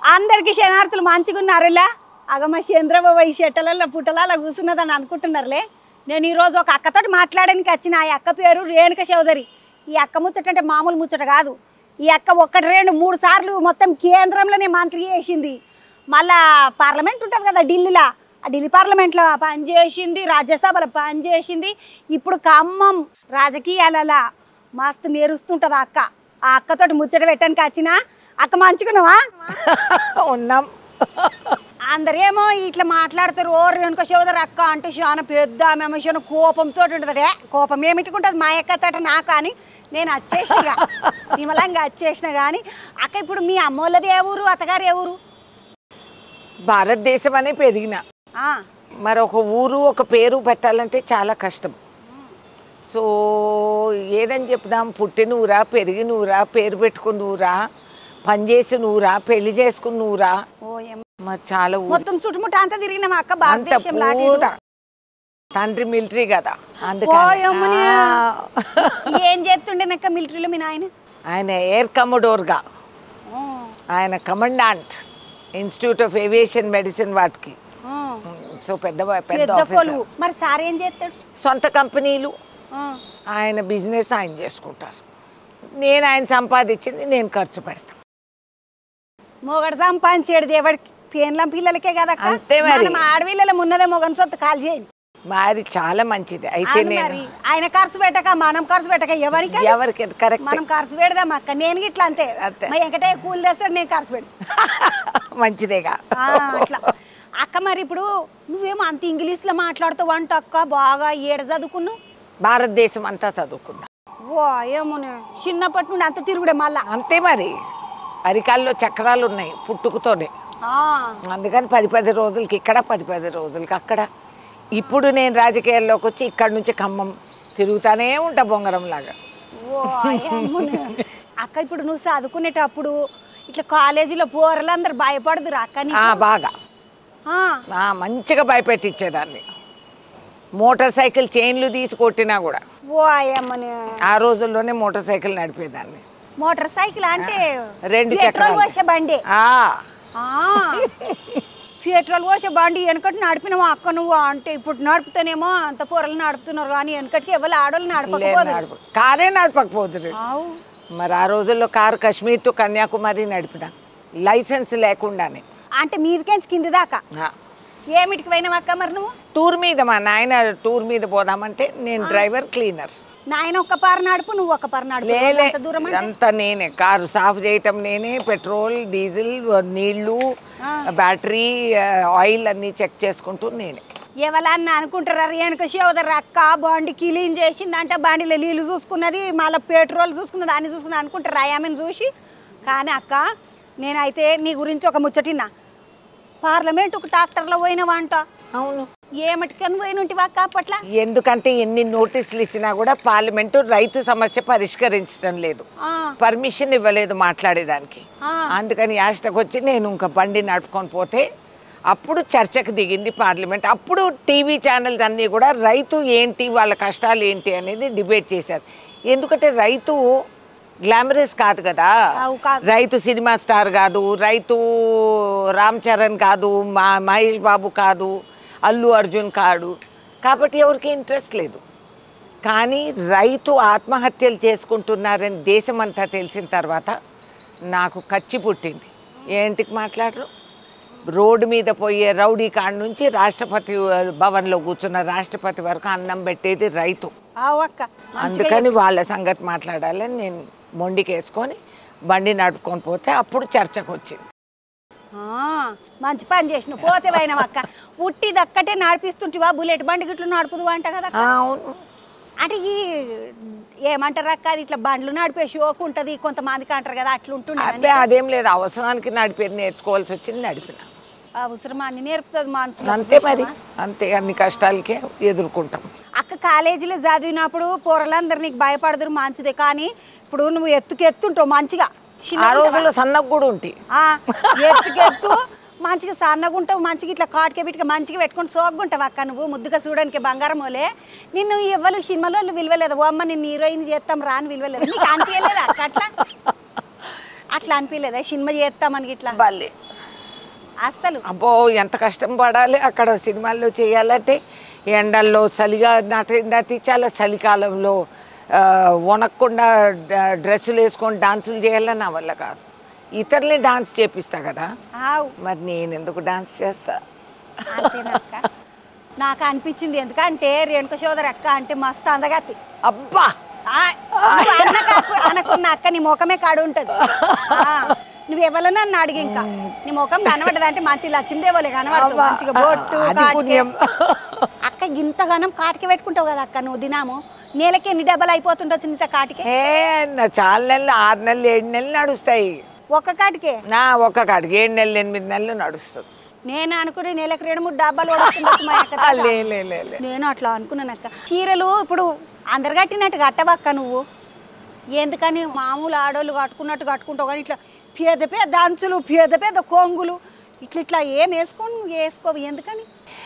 అందరికి శనార్థులు మంచిగున్నారులా అగమ చంద్రబాబు ఈ చెట్టలలో పుట్టలలో కూర్చున్నదని అనుకుంటున్నారులే నేను ఈరోజు ఒక అక్కతోటి మాట్లాడడానికి వచ్చిన ఆ అక్క పేరు రేణుక చౌదరి ఈ అక్క ముచ్చట అంటే మామూలు ముచ్చట కాదు ఈ అక్క ఒకటి రెండు మూడు సార్లు మొత్తం కేంద్రంలోనే మంత్రి చేసింది మళ్ళా పార్లమెంట్ ఉంటుంది కదా ఢిల్లీలో ఆ ఢిల్లీ పార్లమెంట్లో పనిచేసింది రాజ్యసభలో పనిచేసింది ఇప్పుడు ఖమ్మం రాజకీయాలలో మస్తు మెరుస్తుంటుంది ఆ అక్క ఆ అక్కతోటి ముచ్చట పెట్టడానికి వచ్చిన అక్క మంచుకున్నావా ఉన్నాం అందరేమో ఇట్లా మాట్లాడతారు ఓ రేణుక చౌదరి అక్క అంటే చాలా పెద్ద ఆమె చాలా కోపంతో ఉంటుంది కోపం ఏమిట్టుకుంటుంది మా అక్క తట నాకు అని నేను వచ్చేసిన ఇక. నిమ్మలంగా వచ్చేసిన కానీ అక్క ఇప్పుడు మీ అమ్మోళ్ళది ఏ ఊరు అత్తగారు ఏ ఊరు భారతదేశం అనే పెరిగిన ఆ, మరి ఒక ఊరు ఒక పేరు పెట్టాలంటే చాలా కష్టం సో ఏదని చెప్దాం పుట్టిన ఊరా పెరిగిన ఊరా పేరు పెట్టుకున్న ఊరా పనిచేసిన ఊరా పెళ్లి చేసుకున్న ఊరా ఓ ఏం మరి చాలా ఊరు మొత్తం చుట్టుముట్ట అంతా తిరిగిన మా అక్క అంత భారతదేశం లాంటి పూట తండ్రి మిలిటరీ కదా అందుకని ఓయమ్మని. ఆ. ఏం చేస్తుండేనక్క మిలిటరీలో మీ నాయన ఆయన ఎయిర్ కమోడోర్గా ఓ, ఆయన commandant institute of aviation medicine వాటికి ఓ, సో పెద్ద పెద్ద పెద్ద ఆఫీసర్ కొలువు మరి సార్ ఏం చేస్తాడు సొంత కంపెనీలు ఆ, ఆయన బిజినెస్ ఆయన చేసుకుంటారు నేను ఆయన సంపాదించింది నేను ఖర్చు పెడతాను మొగడు సంపాదించేది ఎవరికి పేన్లం పిల్లలకే కదా అంతే మరి. మనం ఆడపిల్లల ఉన్నదే మొగన్ సొత్తు కాల్ చేయండి మరి చాలా మంచిది అయితే అవును నేను మరి ఆయన ఖర్చు పెట్టక మనం ఖర్చు పెట్టక ఎవరికి ఎవరికి కరెక్ట్ మనం ఖర్చు పెడదాం అక్క నేను ఇట్లా అంతే అంతే. మా వెంకటే కూలి తెస్తాడు నేను ఖర్చు పెడతా మంచిదేగా ఆ, అట్లా అక్క మరి ఇప్పుడు నువ్వేమో అంత ఇంగ్లీష్లో మాట్లాడుతావు అంట అక్క బాగా ఏడ చదువుకున్నావు భారతదేశం అంతా చదువుకున్నా ఓ ఏమో చిన్నప్పటి నుండి అంత తిరుగుడే మళ్ళా అంతే మరి అరికాల్లో చక్రాలు ఉన్నాయి పుట్టుకతోనే ఆ, అందుకని పది పది రోజులకి ఇక్కడ పది పది రోజులకి అక్కడ ఇప్పుడు నేను రాజకీయాల్లోకి వచ్చి ఇక్కడ నుంచి ఖమ్మం తిరుగుతానే ఉంటా బొంగరం లాగా ఓ ఏమోనే. అక్క ఇప్పుడు నువ్వు చదువుకునేటప్పుడు ఇట్లా కాలేజీలో పోరలందరూ భయపడదురా అక్క నీకు? ఆ, బాగా ఆ, ఆ, మంచిగా భయపెట్టించేదాన్ని మోటార్ సైకిల్ చైన్లు తీసి కొట్టినా కూడా ఓ అయ్యమ్మని ఆ రోజుల్లోనే మోటార్ సైకిల్ నడిపేదాన్ని మోటార్ సైకిల్ అంటే రెండు పెట్రోల్ చక్రాలు. పోసే బండి ఆ, ఆ, పెట్రోల్ పోసే బండి వెనకటి నడిపినావా అక్క నువ్వు అంటే ఇప్పుడు నడుపుతానేమో అంత కూరలు నడుపుతున్నారు కానీ వెనకటికి ఎవరు ఆడోళ్ళు లేదు నడపకపోదు నడప కారే నడపకపోతుంది ఆవు మరి ఆ రోజుల్లో కారు కాశ్మీర్ టు కన్యాకుమారి నడిపిన లైసెన్స్ లేకుండానే అంటే మీదికేంచి కింది దాకా ఆ. ఏమిటికి పోయినావు అక్క మరి నువ్వు టూర్ మీద మా నాయన టూర్ మీద పోదామంటే నేను డ్రైవర్ క్లీనర్ నాయన ఒక్క పారు నడుపు నువ్వు ఒక్క పారు నడుపు లేలే అంత దూరం అంటే? అంతా నేనే కారు సాఫ్ చేయటం నేనే పెట్రోల్ డీజిల్ నీళ్లు ఆ. బ్యాటరీ ఆయిల్ అన్నీ చెక్ చేసుకుంటూ నేనే ఎవరన్నా అనుకుంటారా వెనక సోదరు అక్క బండి క్లీన్ చేసింది అంటే బండిలో నీళ్ళు చూసుకున్నది మళ్ళీ పెట్రోల్ చూసుకున్నది అన్ని చూసుకున్నది అనుకుంటారా ఆమెను చూసి కానీ అక్క నేనైతే నీ గురించి ఒక ముచ్చటిన్నా పార్లమెంట్ ఒక ట్రాక్టర్లో పోయినవంట అవును ఏమటికని పోయినుంటివా అక్క అప్పట్ల ఎందుకంటే ఎన్ని నోటీసులు ఇచ్చినా కూడా పార్లమెంటు రైతు సమస్య పరిష్కరించడం లేదు ఆ, పర్మిషన్ ఇవ్వలేదు మాట్లాడేదానికి ఆ, అందుకని యాస్టకు వచ్చి నేను ఇంకా బండి నడుపుకొని పోతే అప్పుడు చర్చకు దిగింది పార్లమెంట్ అప్పుడు టీవీ ఛానల్స్ అన్నీ కూడా రైతు ఏంటి వాళ్ళ కష్టాలు ఏంటి అనేది డిబేట్ చేశారు ఎందుకంటే రైతు గ్లామరస్ కాదు కదా అవు కాదు. రైతు సినిమా స్టార్ కాదు రైతు రామ్ చరణ్ కాదు మా మహేష్ బాబు కాదు అల్లు అర్జున్ కాడు కాబట్టి ఎవరికి ఇంట్రెస్ట్ లేదు కానీ రైతు ఆత్మహత్యలు చేసుకుంటున్నారని దేశమంతా తెలిసిన తర్వాత నాకు కచ్చి పుట్టింది ఏంటికి మాట్లాడరు రోడ్డు మీద పోయే రౌడీ కాడ నుంచి రాష్ట్రపతి భవన్లో కూర్చున్న రాష్ట్రపతి వరకు అన్నం పెట్టేది రైతు ఆవు అక్క అందుకని వాళ్ళ సంగతి మాట్లాడాలని నేను మొండికేసుకొని బండి నడుపుకొని పోతే అప్పుడు చర్చకు వచ్చింది ఆ, మంచి పని చేసిన పోతే పోయినావు అక్క ఉట్టిది ఒక్కటే నడిపిస్తుంటివా బుల్లెట్ బండి గిట్లు నడుపుదు అంట కదా ఆ, అవును అంటే ఈ ఏమంటారు అక్క అది ఇట్లా బండ్లు నడిపే షోకు ఉంటుంది కొంతమందికి అంటారు కదా అట్లా ఉంటుండే అబ్బే అదేం లేదు అవసరానికి నడిపేది నేర్చుకోవాల్సి వచ్చింది నడిపిన అవసరం అన్ని నేర్పుతుంది మనసు అంతే మరి అంతే అన్ని కష్టాలకే ఎదుర్కొంటాం అక్క కాలేజీలో చదివినప్పుడు పోరలందరూ నీకు భయపడదురు మంచిదే కానీ ఇప్పుడు నువ్వు ఎత్తుకు ఎత్తుంటావు మంచిగా చిన్న ఆ రోజుల్లో సన్నకు కూడా ఉంటాయి ఆ, ఎత్తుకు ఎత్తు మంచిగా సన్నగా ఉంటావు మంచిగా ఇట్లా కాటికే బిట్టుగా మంచిగా పెట్టుకొని సోగ్గుంటావు అక్క నువ్వు ముద్దుగా చూడడానికి బంగారం ఓలే నిన్ను ఎవ్వరు సినిమాలో విలువలేదు ఓ అమ్మ నిన్ను హీరోయిన్ చేస్తాం రాని విలువలేదు నీకు అనిపించలేదు అక్క అట్లా అట్లా అనిపించలేదా సినిమా చేస్తామని ఇట్లా భలే అస్సలు అబ్బో ఎంత కష్టం పడాలి అక్కడ సినిమాల్లో చేయాలంటే ఎండల్లో చలిగా నటి నటించాలి చలికాలంలో ఆ, వణక్కుండా డ- డ్రెస్సులు వేసుకొని డాన్సులు చేయాలని నా వల్ల కాదు ఇతరులే డాన్స్ చేపిస్తా కదా ఆవు మరి నేను ఎందుకు డాన్స్ చేస్తా అంతేనక్క నాకు అనిపించింది ఎందుకంటే రేణుక సోదరి అక్క అంటే మస్తు అందగత్తి అబ్బా ఆ, నువ్వు అన్న కాకు- అనకున్న అక్క నీ ముఖమే కాడు ఉంటది ఆ, నువ్వు ఎవరన్నా నన్ను అడిగి ఇంకా నీ ముఖం కనబడదు అంటే మంచి లక్ష్మీదేవులే కనబడదు మంచిగా బొట్టు అది కాటికే. పుణ్యం. అక్క ఇంతగానం కాటికి పెట్టుకుంటావు కదా అక్క నువ్వు దినాము నెలకి ఎన్ని డబ్బలు అయిపోతుండొచ్చు ఇంత కాటికే ఏ నా చాలా నెలలు ఆరు నెలలు ఏడు నెలలు నడుస్తాయి ఒక్క కాటికే నా ఒక్క కాడికి ఏడు నెలలు ఎనిమిది నెలలు నడుస్తుంది నేను అనుకుని నెలకు రెండు మూడు డబ్బాలు పడుతుండొచ్చు మా అక్క ఆ, దగ్గర. లే లే లే లే. నేను అట్లా అనుకున్నాను అక్క చీరలు ఇప్పుడు అందరు కట్టినట్టు కట్టవక్క నువ్వు ఎందుకని మామూలు ఆడోళ్ళు కట్టుకున్నట్టు కట్టుకుంటావు కానీ ఇట్లా పెద్ద పెద్ద అంచులు పెద్ద పెద్ద కొంగులు ఇట్లా ఇట్లా ఏం వేసుకోను వేసుకోవు ఎందుకని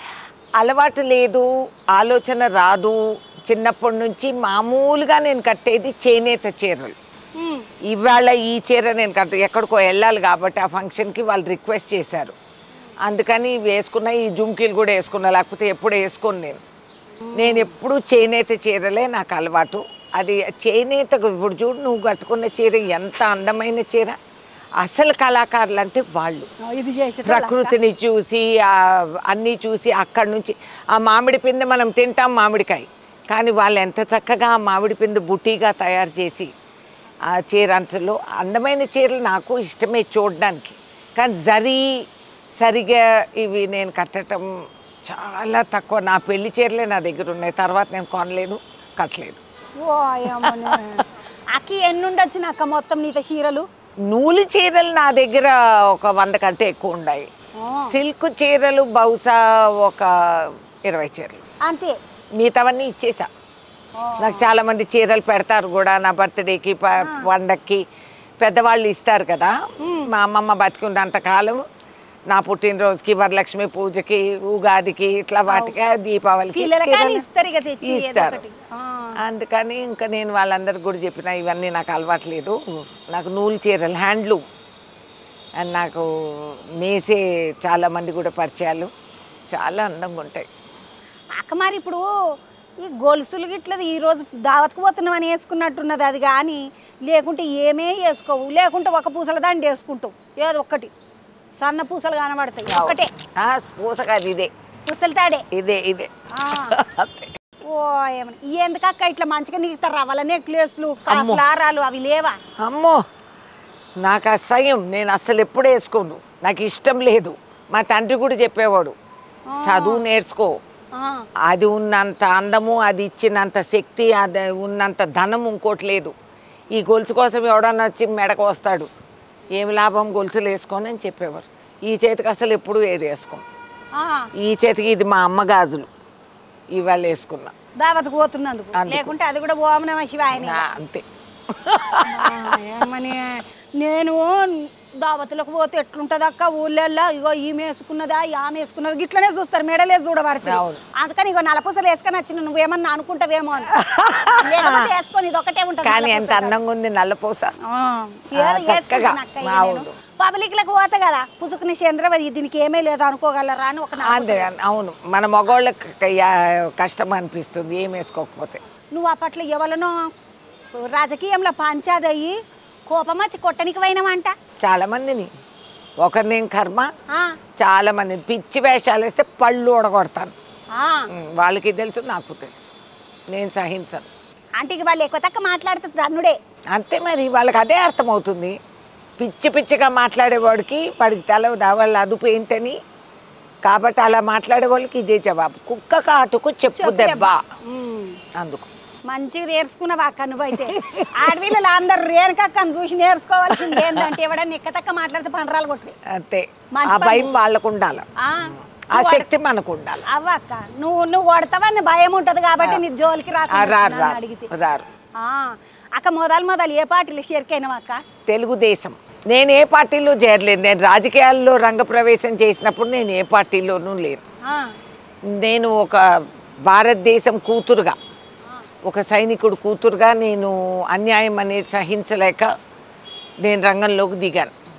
అలవాటు లేదు ఆలోచన రాదు చిన్నప్పటి నుంచి మామూలుగా నేను కట్టేది చేనేత చీరలు ఉమ్, ఇవాళ ఈ చీర నేను కట్ట ఎక్కడికో వెళ్ళాలి కాబట్టి ఆ ఫంక్షన్కి వాళ్ళు రిక్వెస్ట్ చేశారు అందుకని ఇవి వేసుకున్న ఈ జుమ్కీలు కూడా వేసుకున్నా లేకపోతే ఎప్పుడు వేసుకోను నేను నేను ఎప్పుడు చేనేత చీరలే నాకు అలవాటు అది చేనేత ఇప్పుడు చూడు నువ్వు కట్టుకున్న చీర ఎంత అందమైన చీర అసలు కళాకారులు అంటే వాళ్ళు ఇది చేసే ప్రకృతిని చూసి ఆ అన్నీ చూసి అక్కడి నుంచి ఆ మామిడి పిందె మనం తింటాం మామిడికాయ కానీ వాళ్ళు ఎంత చక్కగా ఆ మామిడి పిందె బుట్టీగా తయారు చేసి ఆ చీర అంచులు అందమైన చీరలు నాకు ఇష్టమే చూడడానికి కానీ జరీ సరిగా ఇవి నేను కట్టడం చాలా తక్కువ నా పెళ్లి చీరలే నా దగ్గర ఉన్నాయి తర్వాత నేను కొనలేదు కట్టలేదు ఓ అయ్యమ్మనే. అక్కి ఎన్ని ఉండొచ్చు అక్క మొత్తం నీత చీరలు నూలు చీరలు నా దగ్గర ఒక వంద కంటే ఎక్కువ ఉన్నాయి ఆ, సిల్క్ చీరలు బహుశా ఒక ఇరవై చీరలు అంతే మిగతావన్నీ ఇచ్చేసా ఆ, నాకు చాలా మంది చీరలు పెడతారు కూడా నా బర్త్డేకి ప- పండక్కి పెద్దవాళ్ళు ఇస్తారు కదా మా అమ్మమ్మ బతికున్నంత కాలం నా పుట్టినరోజుకి వరలక్ష్మి పూజకి ఉగాదికి ఇట్లా వాటికి దీపావళికి పిల్లలకి అని చీరలు ఇస్తారు ఇక తెచ్చి ఏదో ఇస్తారు. ఒకటి ఆ, అందుకని ఇంకా నేను వాళ్ళందరికి కూడా చెప్పిన ఇవన్నీ నాకు అలవాట్లేదు నాకు నూలు చీరలు హ్యాండ్లూమ్ అండ్ నాకు నేసే చాలా మంది కూడా పరిచయాలు చాలా అందంగా ఉంటాయి అక్క మరి ఇప్పుడు ఈ గొలుసులు గిట్లది ఈ రోజు దావత్కు పోతున్నామని వేసుకున్నట్టున్నది అది కానీ లేకుంటే ఏమే వేసుకోవు లేకుంటే ఒక పూసల దాన్ని వేసుకుంటావు ఏదో ఒక్కటి సన్న పూసలు కనబడతాయి ఒకటే ఆ, పూసకాది ఇదే పూసల తాడే ఇదే ఇదే ఆ, అంతే. ఓ ఏమన్నా ఎందుకక్క ఇట్లా మంచిగా నీకు రవ్వల నెక్లెస్లు కాసులారాలు అవి లేవా అమ్మో నాకు అసహ్యం నేను అస్సలు ఎప్పుడు వేసుకోను నాకు ఇష్టం లేదు మా తండ్రి కూడా చెప్పేవాడు చదువు నేర్చుకో ఆ, అది ఉన్నంత అందము అది ఇచ్చినంత శక్తి అది ఉన్నంత ధనం ఇంకోటి లేదు ఈ గొలుసు కోసం ఎవడన్నా వచ్చి మెడకు వస్తాడు ఏమి లాభం గొలుసులు వేసుకొని అని చెప్పేవారు ఈ చేతికి అసలు ఎప్పుడు ఏది వేసుకోం ఆ, ఈ చేతికి ఇది మా అమ్మ గాజులు ఇవాళ వేసుకున్నా దావత్కు పోతున్నందుకు అందుకు. లేకుంటే అది కూడా ఓం నమ శివాయనే నా అంతే ఆ, ఏమని నేను దావతులకు పోతే ఎట్లుంటది అక్క ఊళ్ళల్లో ఇగో ఈమె వేసుకున్నదా ఈ ఆమె వేసుకున్నది గిట్లనే చూస్తారు మెడలే చూడబడతారు అవును. అందుకని ఇగో నలపూసలు వేసుకొని వచ్చిన నువ్వేమన్నా అనుకుంటావేమో అని లేకపోతే వేసుకొని ఇది ఒకటే ఉంటుంది కానీ ఎంత అందంగా ఉంది నల్లపూస ఆ, ఏదో చక్కగా. వేసుకుంటాను అక్క ఇక అవును. నేను. పబ్లిక్లకు పోతా కదా పుసుకుని చంద్రవది దీనికి ఏమీ లేదు అనుకోగలరా అని ఒక నలపూస. అంతే అవును మన మగవాళ్ళకి క- యా- కష్టం అనిపిస్తుంది ఏం వేసుకోకపోతే నువ్వు అప్పట్లో ఎవరినో రాజకీయంలో పంచాదయ్యి కోపం వచ్చి కొట్టనికి పోయినావంట చాలా మందిని ఒకరు నేను కర్మ ఆ, చాలా మంది పిచ్చి వేషాలు వేస్తే పళ్ళు ఒడగొడతాను ఆ. ఉమ్, వాళ్ళకి తెలుసు నాకు తెలుసు నేను సహించను అంటే ఇక వాళ్ళు ఎక్కువ తక్కువ మాట్లాడుతుంది అన్నుడే అంతే మరి వాళ్ళకి అదే అర్థమవుతుంది పిచ్చి పిచ్చిగా మాట్లాడేవాడికి వాడికి తెలవదా వాళ్ళ అదుపు ఏంటని కాబట్టి అలా మాట్లాడే వాళ్ళకి ఇదే జవాబు కుక్క కాటుకు చెప్పు దెబ్బ అందుకు మంచిగా నేర్చుకున్నావు అక్క నువ్వైతే ఆడపిల్లలు అందరు రేణుకక్కను చూసి నేర్చుకోవాల్సింది ఏంటంటే ఎవడన్నా ఎక్క తక్క మాట్లాడితే పండరాలు కొట్టు అంతే మంచి ఆ భయం వాళ్ళకు ఉండాలి ఆ, ఆ శక్తి మనకు ఉండాలి అవ్వ అక్క నువ్వు నువ్వు కొడతావని భయం ఉంటది కాబట్టి నీ జోలికి ఆ, రాకుండా రారు నన్ను రారు అడిగితే రారు ఆ, అక్క మొదలు మొదలు ఏ పార్టీలు షేర్కైనావు అక్క తెలుగుదేశం నేను ఏ పార్టీలో చేరలేదు నేను రాజకీయాల్లో రంగప్రవేశం చేసినప్పుడు నేను ఏ పార్టీలోనూ లేను ఆ, నేను ఒక భారతదేశం కూతురుగా ఒక సైనికుడు కూతురుగా నేను అన్యాయం అనేది సహించలేక నేను రంగంలోకి దిగాను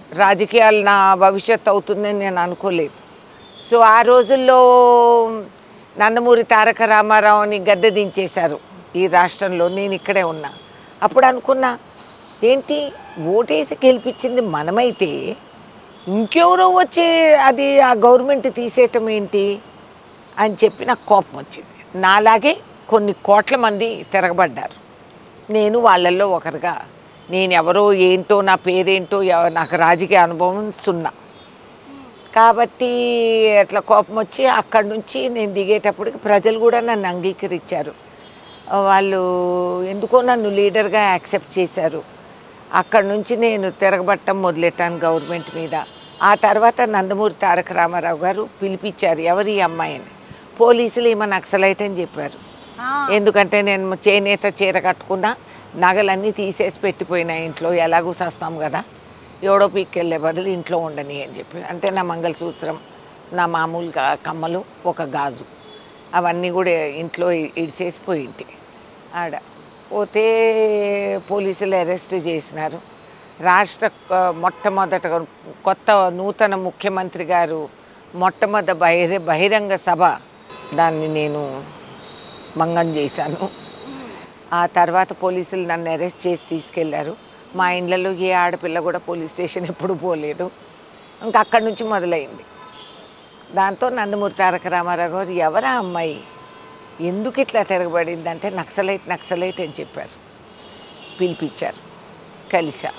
రాజకీయాలు నా భవిష్యత్తు అవుతుందని నేను అనుకోలేదు సో ఆ రోజుల్లో నందమూరి తారక రామారావుని గద్దె దించేశారు ఈ రాష్ట్రంలో నేను ఇక్కడే ఉన్నా అప్పుడు అనుకున్నా ఏంటి ఓటేసి గెలిపించింది మనమైతే ఇంకెవరో వచ్చి అది ఆ గవర్నమెంట్ తీసేయటం ఏంటి అని చెప్పి నాకు కోపం వచ్చింది నాలాగే కొన్ని కోట్ల మంది తిరగబడ్డారు నేను వాళ్ళల్లో ఒకరుగా నేను ఎవరో ఏంటో నా పేరేంటో ఎవ- నాకు రాజకీయ అనుభవం సున్నా కాబట్టి అట్లా కోపం వచ్చి అక్కడి నుంచి నేను దిగేటప్పటికి ప్రజలు కూడా నన్ను అంగీకరించారు వాళ్ళు ఎందుకో నన్ను లీడర్గా యాక్సెప్ట్ చేశారు అక్కడి నుంచి నేను తిరగబట్టం మొదలెట్టాను గవర్నమెంట్ మీద ఆ తర్వాత నందమూరి తారక రామారావు గారు పిలిపించారు ఎవరి ఈ అమ్మాయిని పోలీసులు ఈమె నక్సలైట్ అని చెప్పారు ఆ, ఎందుకంటే నేను చేనేత చీర కట్టుకున్నా నగలన్నీ తీసేసి పెట్టిపోయినా ఇంట్లో ఎలాగూ సస్తాం కదా ఎవడో పీక్కెళ్ళే బదులు ఇంట్లో ఉండని అని చెప్పి అంటే నా మంగళసూత్రం నా మామూలు గా- కమ్మలు ఒక గాజు అవన్నీ కూడా ఇంట్లో ఇ- ఇడిసేసి పోయింటి ఆడ పోతే పోలీసులు అరెస్ట్ చేసినారు రాష్ట్ర ఆ, మొట్టమొదట కొత్త నూతన ముఖ్యమంత్రి గారు మొట్టమొదటి బహిర బహిరంగ సభ దాన్ని నేను మంగం చేశాను ఆ తర్వాత పోలీసులు నన్ను అరెస్ట్ చేసి తీసుకెళ్లారు మా ఇండ్లలో ఏ ఆడపిల్ల కూడా పోలీస్ స్టేషన్ ఎప్పుడు పోలేదు ఇంకా అక్కడి నుంచి మొదలైంది దాంతో నందమూరి తారక రామారావు గారు ఎవరా అమ్మాయి ఎందుకు ఇట్లా తిరగబడింది అంటే నక్సలైట్ నక్సలైట్ అని చెప్పారు పిలిపించారు కలిసా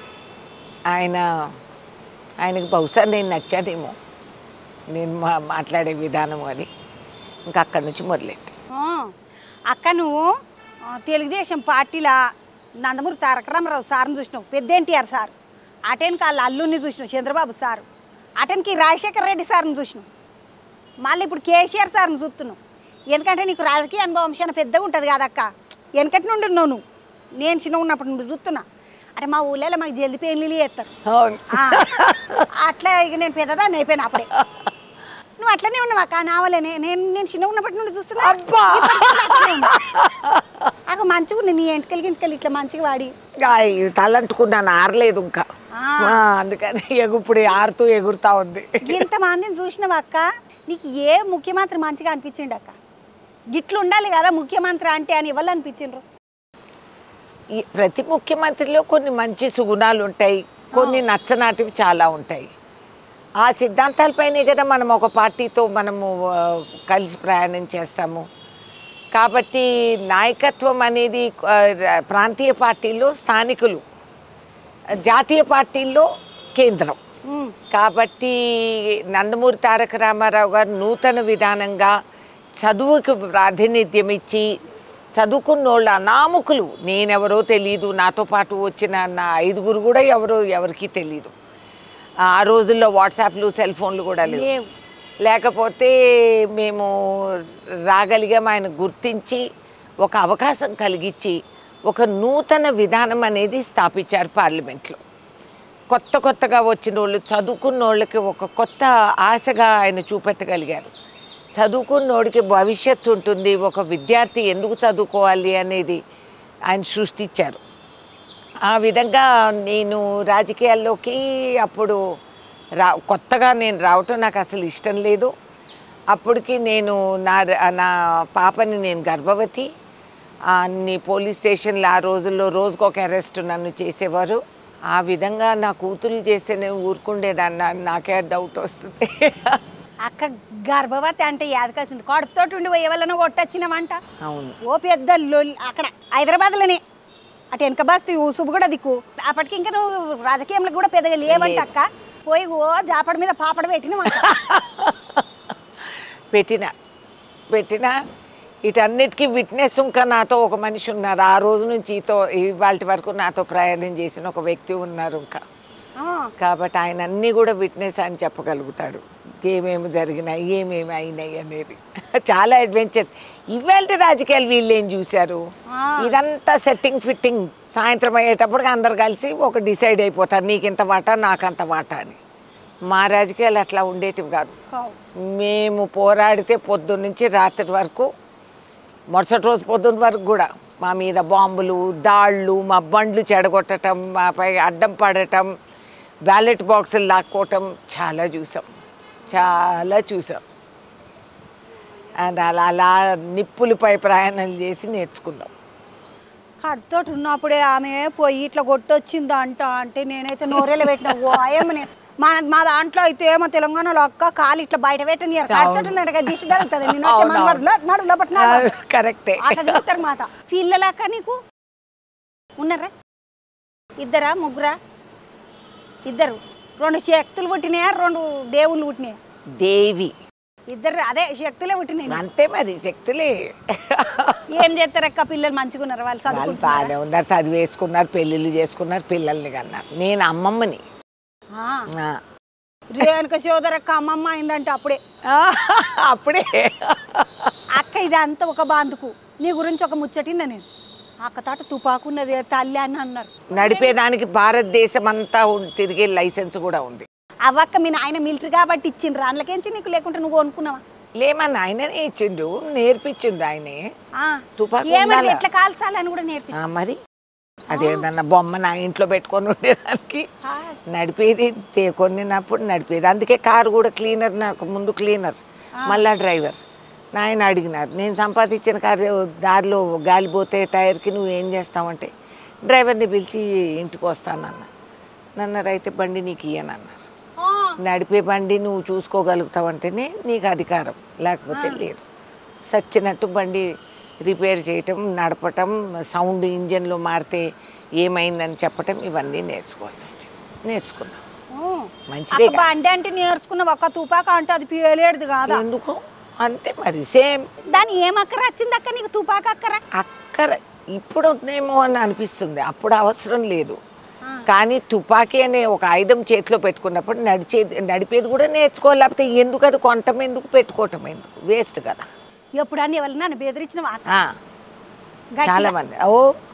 ఆయన ఆయనకు బహుశా నేను నచ్చానేమో నేను మా మాట్లాడే విధానం అది ఇంకా అక్కడి నుంచి మొదలైంది ఆ, అక్క నువ్వు ఆ, తెలుగుదేశం పార్టీల నందమూరి తారక రామారావు సార్ని చూసినావు పెద్ద ఎన్టీఆర్ సార్ అటెన్కి వాళ్ళ అల్లుని చూసినావు చంద్రబాబు సార్ అటెన్కి రాజశేఖర రెడ్డి సార్ని చూసినావు మళ్ళీ ఇప్పుడు కేసీఆర్ సార్ని చూస్తున్నావు ఎందుకంటే నీకు రాజకీయ అనుభవం చాలా పెద్దగా ఉంటుంది కదక్క వెనకటి నుండి ఉన్నావు నువ్వు నేను చిన్న ఉన్నప్పుడు నుండి చూస్తున్నా అంటే మా ఊళ్ళో మాకు జల్ది పెళ్ళిళ్ళు చేస్తారు అవును ఆ, అట్లా ఇక నేను పెద్దదాన్ని అయిపోయాను అప్పుడే నువ్వు అట్లనే ఉన్నావు అక్క నావలే నేను నేను చిన్న ఉన్నప్పటి నుండి చూస్తున్నా అబ్బా! అక్క మంచిగా ఉంది నీ ఎంటకెళ్ళి ఇంటికెళ్ళి ఇట్లా మంచిగా వాడి ఆయ్, తలంటుకున్నాను ఆరలేదు ఇంకా ఆ. ఆ, అందుకని ఎగుప్పుడు ఆరుతూ ఎగురుతా ఉంది ఇంతమందిని చూసినావు అక్క నీకు ఏ ముఖ్యమంత్రి మంచిగా అనిపించిండు అక్క గిట్లు ఉండాలి కదా ముఖ్యమంత్రి అంటే అని ఇవ్వాలి అనిపించిండ్రు ఈ ప్రతి ముఖ్యమంత్రిలో కొన్ని మంచి సుగుణాలు ఉంటాయి కొన్ని నచ్చనాటివి చాలా ఉంటాయి ఆ సిద్ధాంతాలపైనే కదా మనం ఒక పార్టీతో మనము ఆ, కలిసి ప్రయాణం చేస్తాము కాబట్టి నాయకత్వం అనేది ఆ, ర- ప్రాంతీయ పార్టీల్లో స్థానికులు జాతీయ పార్టీల్లో కేంద్రం ఉమ్, కాబట్టి నందమూరి తారక రామారావు గారు నూతన విధానంగా చదువుకు ప్రాధాన్యత ఇచ్చి చదువుకున్నోళ్ళ అనామకులు నేనెవరో తెలియదు నాతో పాటు వచ్చిన నా ఐదుగురు కూడా ఎవరో ఎవరికీ తెలియదు ఆ రోజుల్లో వాట్సాప్లు సెల్ ఫోన్లు కూడా లేవు లేవు లేకపోతే మేము రాగలిగాం ఆయన గుర్తించి ఒక అవకాశం కలిగించి ఒక నూతన విధానం అనేది స్థాపించారు పార్లమెంట్లో కొత్త కొత్తగా వచ్చిన వాళ్ళు చదువుకున్న వాళ్ళకి ఒక కొత్త ఆశగా ఆయన చూపెట్టగలిగారు చదువుకున్నోడికి భవిష్యత్తు ఉంటుంది ఒక విద్యార్థి ఎందుకు చదువుకోవాలి అనేది ఆయన సృష్టించారు ఆ విధంగా నేను రాజకీయాల్లోకి అప్పుడు రా కొత్తగా నేను రావటం నాకు అసలు ఇష్టం లేదు అప్పటికి నేను నా నా పాపని నేను గర్భవతి అన్ని పోలీస్ స్టేషన్లు ఆ రోజుల్లో రోజుకు ఒక అరెస్ట్ నన్ను చేసేవారు ఆ విధంగా నా కూతురు చేస్తే నేను ఊరుకుండేదాన్ని నాకే డౌట్ వస్తుంది అక్క గర్భవతి అంటే యాదకొచ్చింది కడుపుతోటి ఉండి ఎవరైనా కొట్టొచ్చినామంట అవును ఓ పెద్ద లొల్లి అక్కడ హైదరాబాద్లోనే అటు వెనక బస్తీ ఊసుపు కూడా దిక్కు అప్పటికి ఇంకా నువ్వు రాజకీయంలో కూడా పెద్దగా లేవంట అక్క పోయి ఓ జాపడ మీద పాపడ పెట్టినామంట పెట్టిన పెట్టిన వీటన్నిటికీ విట్నెస్ ఇంకా నాతో ఒక మనిషి ఉన్నారు ఆ రోజు నుంచి ఈతో ఇవాళ వరకు నాతో ప్రయాణం చేసిన ఒక వ్యక్తి ఉన్నారు ఇంకా ఆ, కాబట్టి ఆయన అన్నీ కూడా విట్నెస్ అని చెప్పగలుగుతాడు ఏమేమి జరిగినాయి ఏమేమి అయినాయి అనేది చాలా అడ్వెంచర్స్ ఇవాళ రాజకీయాలు వీళ్ళు ఏం చూశారు ఆ. ఇదంతా సెట్టింగ్ ఫిట్టింగ్ సాయంత్రం అయ్యేటప్పటికి అందరు కలిసి ఒక డిసైడ్ అయిపోతారు నీకు ఇంత వాటా నాకు అంత వాటా అని మా రాజకీయాలు అట్లా ఉండేటివి కాదు కావు. మేము పోరాడితే పొద్దున్న నుంచి రాత్రి వరకు మరుసటి రోజు పొద్దున్న వరకు కూడా మా మీద బాంబులు దాళ్ళు మా బండ్లు చెడగొట్టడం మాపై అడ్డం పడటం బ్యాలెట్ బాక్సులు లాక్కోవటం చాలా చూసాం చాలా చూసాం అండ్ అలా అలా నిప్పులపై ప్రయాణం చేసి నేర్చుకున్నాం కడుతోటి ఉన్నప్పుడే ఆమె పోయి ఇట్లా కొట్టొచ్చింది అంట అంటే నేనైతే నోరేలు పెట్టిన ఓ అయ్యమ్మని మా మా దాంట్లో అయితే మా తెలంగాణలో అక్క కాలు ఇట్లా బయట పెట్టనియరు కడుతోటి ఉన్నట్టు కదా దిష్టి తగులుతుంది నిన్న వచ్చి మన వాడు "లే, నడు లోపట నడు." కరెక్టే అట్లా చూస్తారు మాత పిల్లలక్క నీకు ఉన్నారా ఇద్దరా ముగ్గురా ఇద్దరు రెండు శక్తులు పుట్టినాయా రెండు దేవుళ్ళు పుట్టినాయా దేవి ఇద్దరు అదే శక్తులే పుట్టినాయి అంతే మరి శక్తులే ఏం చేస్తారక్క పిల్లలు మంచిగా ఉన్నారు వాళ్ళు వాళ్ళు చదువుకుంటున్నారా? బాగానే ఉన్నారు చదివేసుకున్నారు పెళ్ళిళ్ళు చేసుకున్నారు పిల్లల్ని కన్నారు నేను అమ్మమ్మని ఆ ఆ. రేణుక సోదరక్క అమ్మమ్మ అయిందంటే అప్పుడే అప్పుడే అక్క ఇది అంతా ఒక బాందుకు నీ గురించి ఒక ముచ్చటిందా నేను అక్క తాట తుపాకున్నది తల్లి అని అన్నారు నడిపేదానికి భారతదేశం అంతా ఉం- తిరిగే లైసెన్స్ కూడా ఉంది అవ్వక్క మీ నాయన మిలిటరీ కాబట్టి ఇచ్చిండ్రు అందులోకేంచి నీకు లేకుంటే నువ్వు కొనుక్కున్నావా లేమని ఆయననే ఇచ్చిండు నేర్పించిండు ఆయనే ఆ, తుపాకు ఏమంటే ఉండాలా? ఎట్లా కాల్చాలని కూడా నేర్పి ఆ, మరి అదేదన్నా బొమ్మ నా ఇంట్లో పెట్టుకొని ఉండేదానికి నడిపేది తే- కొనినప్పుడు నడిపేది అందుకే కారు కూడా క్లీనర్ నాకు ముందు క్లీనర్ మళ్ళా డ్రైవర్ నాయన అడిగినారు నేను సంపాదించిన కారు దారిలో గాలిపోతే టైర్కి నువ్వు ఏం చేస్తావంటే డ్రైవర్ని పిలిచి ఇంటికి వస్తానన్న నన్నారు అయితే బండి నీకు ఇయ్యనన్నారు నడిపే బండి నువ్వు చూసుకోగలుగుతావంటేనే నీకు అధికారం లేకపోతే లేదు సచ్చినట్టు బండి రిపేర్ చేయటం నడపటం సౌండ్ ఇంజన్లో మారితే ఏమైందని చెప్పటం ఇవన్నీ నేర్చుకోవాల్సి వచ్చింది నేర్చుకున్నాం మంచిదే అక్క బండి అంటే నేర్చుకున్న ఒక్క తుపాక అంటే అది పేలేడుది కాదా ఎందుకు అంతే మరి సేమ్ దాని ఏం అక్కర వచ్చింది అక్క నీకు తుపాక అక్కర అక్కర ఇప్పుడు ఉందేమో అని అనిపిస్తుంది అప్పుడు అవసరం లేదు కానీ తుపాకీ అనే ఒక ఆయుధం చేతిలో పెట్టుకున్నప్పుడు నడిచేది నడిపేది కూడా నేర్చుకోవాలి లేకపోతే ఎందుకు అది కొనటం ఎందుకు పెట్టుకోవటం ఎందుకు వేస్ట్ కదా ఎప్పుడన్నా ఎవరు నన్ను బెదిరించిన వాత ఆ, చాలా మంది ఓ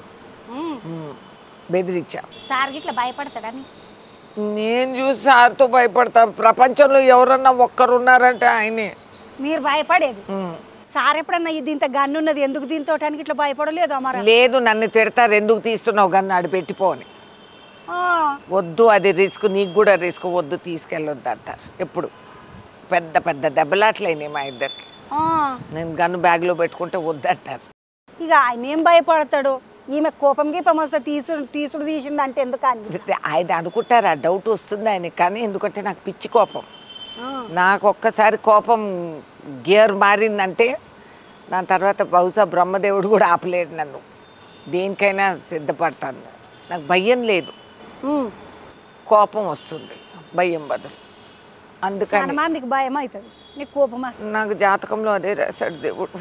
ఉమ్, బెదిరించాం సార్ ఇట్లా భయపడతాడని నేను చూసి సార్తో భయపడతాను ప్రపంచంలో ఎవరన్నా ఒక్కరు ఉన్నారంటే ఆయనే మీరు భయపడేది ఉమ్. సార్ ఎప్పుడన్నా ఇది ఇంత గన్ను ఉన్నది ఎందుకు దీంతో ఇట్లా భయపడలేదు అమర లేదు నన్ను తిడతారు ఎందుకు తీస్తున్నావు కానీ ఆడు పెట్టిపోని వద్దు అది రిస్క్ నీకు కూడా రిస్క్ వద్దు తీసుకెళ్ళొద్దు అంటారు ఎప్పుడు పెద్ద పెద్ద దెబ్బలాట్లయినాయి మా ఇద్దరికి నేను గన్ను బ్యాగ్లో పెట్టుకుంటే వద్దు అంటారు ఇక ఆయన ఏం భయపడతాడు ఈమె కోపం గీపం వస్తే తీసుడు తీసుడు తీసిందంటే ఎందుకు అని ఆయన అనుకుంటారు ఆ డౌట్ వస్తుంది ఆయనకి కానీ ఎందుకంటే నాకు పిచ్చి కోపం నాకు ఒక్కసారి కోపం గేర్ మారిందంటే దాని తర్వాత బహుశా బ్రహ్మదేవుడు కూడా ఆపలేడు నన్ను దేనికైనా సిద్ధపడతాను నాకు భయం లేదు ఉమ్. కోపం వస్తుంది భయం బదులు చాలా అందుకని మందికి భయం అవుతుంది నీకు కోపం వస్తుంది నాకు జాతకంలో అదే రాశాడు దేవుడు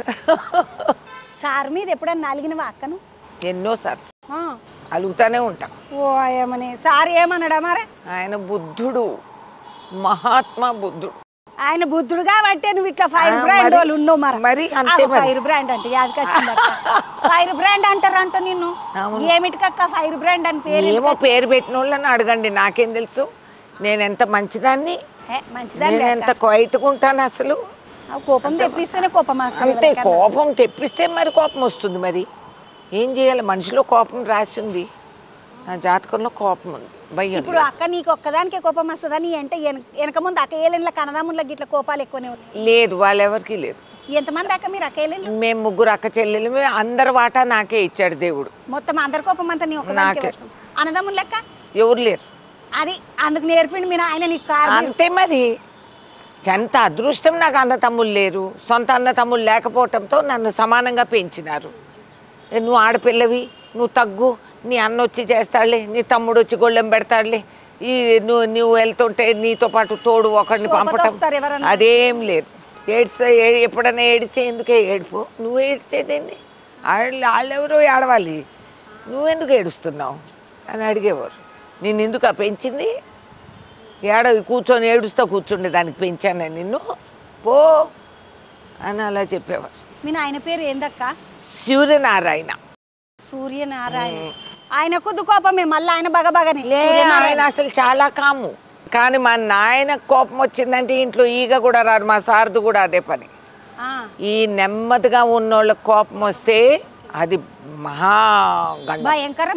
సార్ మీద ఎప్పుడన్నా నలిగినవా అక్కను ఎన్నోసార్లు ఆ. అలుగుతానే ఉంటా ఓ ఏమని సార్ ఏమన్నాడా మరి ఆయన బుద్ధుడు మహాత్మా బుద్ధుడు ఆయన బుద్ధుడు కాబట్టి నువ్వు ఇట్లా ఫైర్ ఆ, బ్రాండ్ మరి- వాళ్ళు ఉన్నావు మరి మరి అంతే మరి. ఫైర్ బ్రాండ్ అంటే యాదకొచ్చింది ఫైర్ బ్రాండ్ అంటారంట నిన్ను అవును. ఏమిటికక్క ఫైర్ బ్రాండ్ అని పేరు ఏమో పేరు పెట్టిన వాళ్ళని అడగండి నాకేం తెలుసు నేను ఎంత మంచిదాన్ని ఏ, మంచిదని నేను ఎంత క్వైట్గా ఉంటాను అసలు ఆ కోపం తెప్పిస్తేనే కోపం వస్తుంది అంతే ఎవరికైనా. కోపం తెప్పిస్తే మరి కోపం వస్తుంది మరి ఏం చేయాలి మనిషిలో కోపం రాసి ఉంది నా జాతకంలో కోపం ఉంది భయం ఇప్పుడు అక్క నీకు ఒక్కదానికే కోపం వస్తుందని అంటే వెనక- వెనక ముందు అక్క ఏళ్ళ కన్నదమ్ముళ్ళకి ఇట్లా కోపాలు ఎక్కువనే ఉన్నాయి లేదు వాళ్ళెవరికి లేదు ఎంతమంది అక్క మీరు అక్క ఏళ్ళ మేము ముగ్గురు అక్క చెల్లెలు అందరి వాటా నాకే ఇచ్చాడు దేవుడు మొత్తం అందరి కోపం అంతా నీ ఒక్కదానికే నాకే. వస్తుంది అన్నదమ్ములు లెక్క ఎవరు లేరు అది అందుకు నేర్పిండి మీరు ఆయన నీకు కారు అంతే మరి ఎంత అదృష్టం నాకు అన్న తమ్ముళ్ళు లేరు సొంత అన్న తమ్ముళ్ళు లేకపోవటంతో నన్ను సమానంగా పెంచినారు ఏ, నువ్వు ఆడపిల్లవి నువ్వు తగ్గు నీ అన్న వచ్చి చేస్తాడులే నీ తమ్ముడు వచ్చి గొళ్ళెం పెడతాడులే ఈ నువ్వు నువ్వు వెళ్తుంటే నీతో పాటు తోడు ఒకరిని సోపతి పంపటం వస్తారు ఎవరన్నా. అదేం లేదు ఏడ్స్తే ఏ- ఎప్పుడైనా ఏడిస్తే ఎందుకే ఏడుపు నువ్వు ఏడ్చేదేంది వాళ్ళు వాళ్ళెవరో ఏడవాలి నువ్వెందుకు ఏడుస్తున్నావు అని అడిగేవారు నేను ఎందుకు ఆ పెంచింది ఏడ కూర్చొని ఏడుస్తా కూర్చుండే దానికి పెంచాను నేను నిన్ను పో అని అలా చెప్పేవారు మీ నాయన పేరు ఏందక్క సూర్యనారాయణ సూర్యనారాయణ ఆయన కొద్ది కోపమే మళ్ళీ ఆయన బగ బగని లే ఆయన అసలు చాలా కాము కానీ మా నాయన కోపం వచ్చిందంటే ఇంట్లో ఈగ కూడా రాదు మా సార్ది కూడా అదే పని ఆ, ఈ నెమ్మదిగా ఉన్నోళ్ళకి కోపం వస్తే అది మహా గండ భయంకరం అది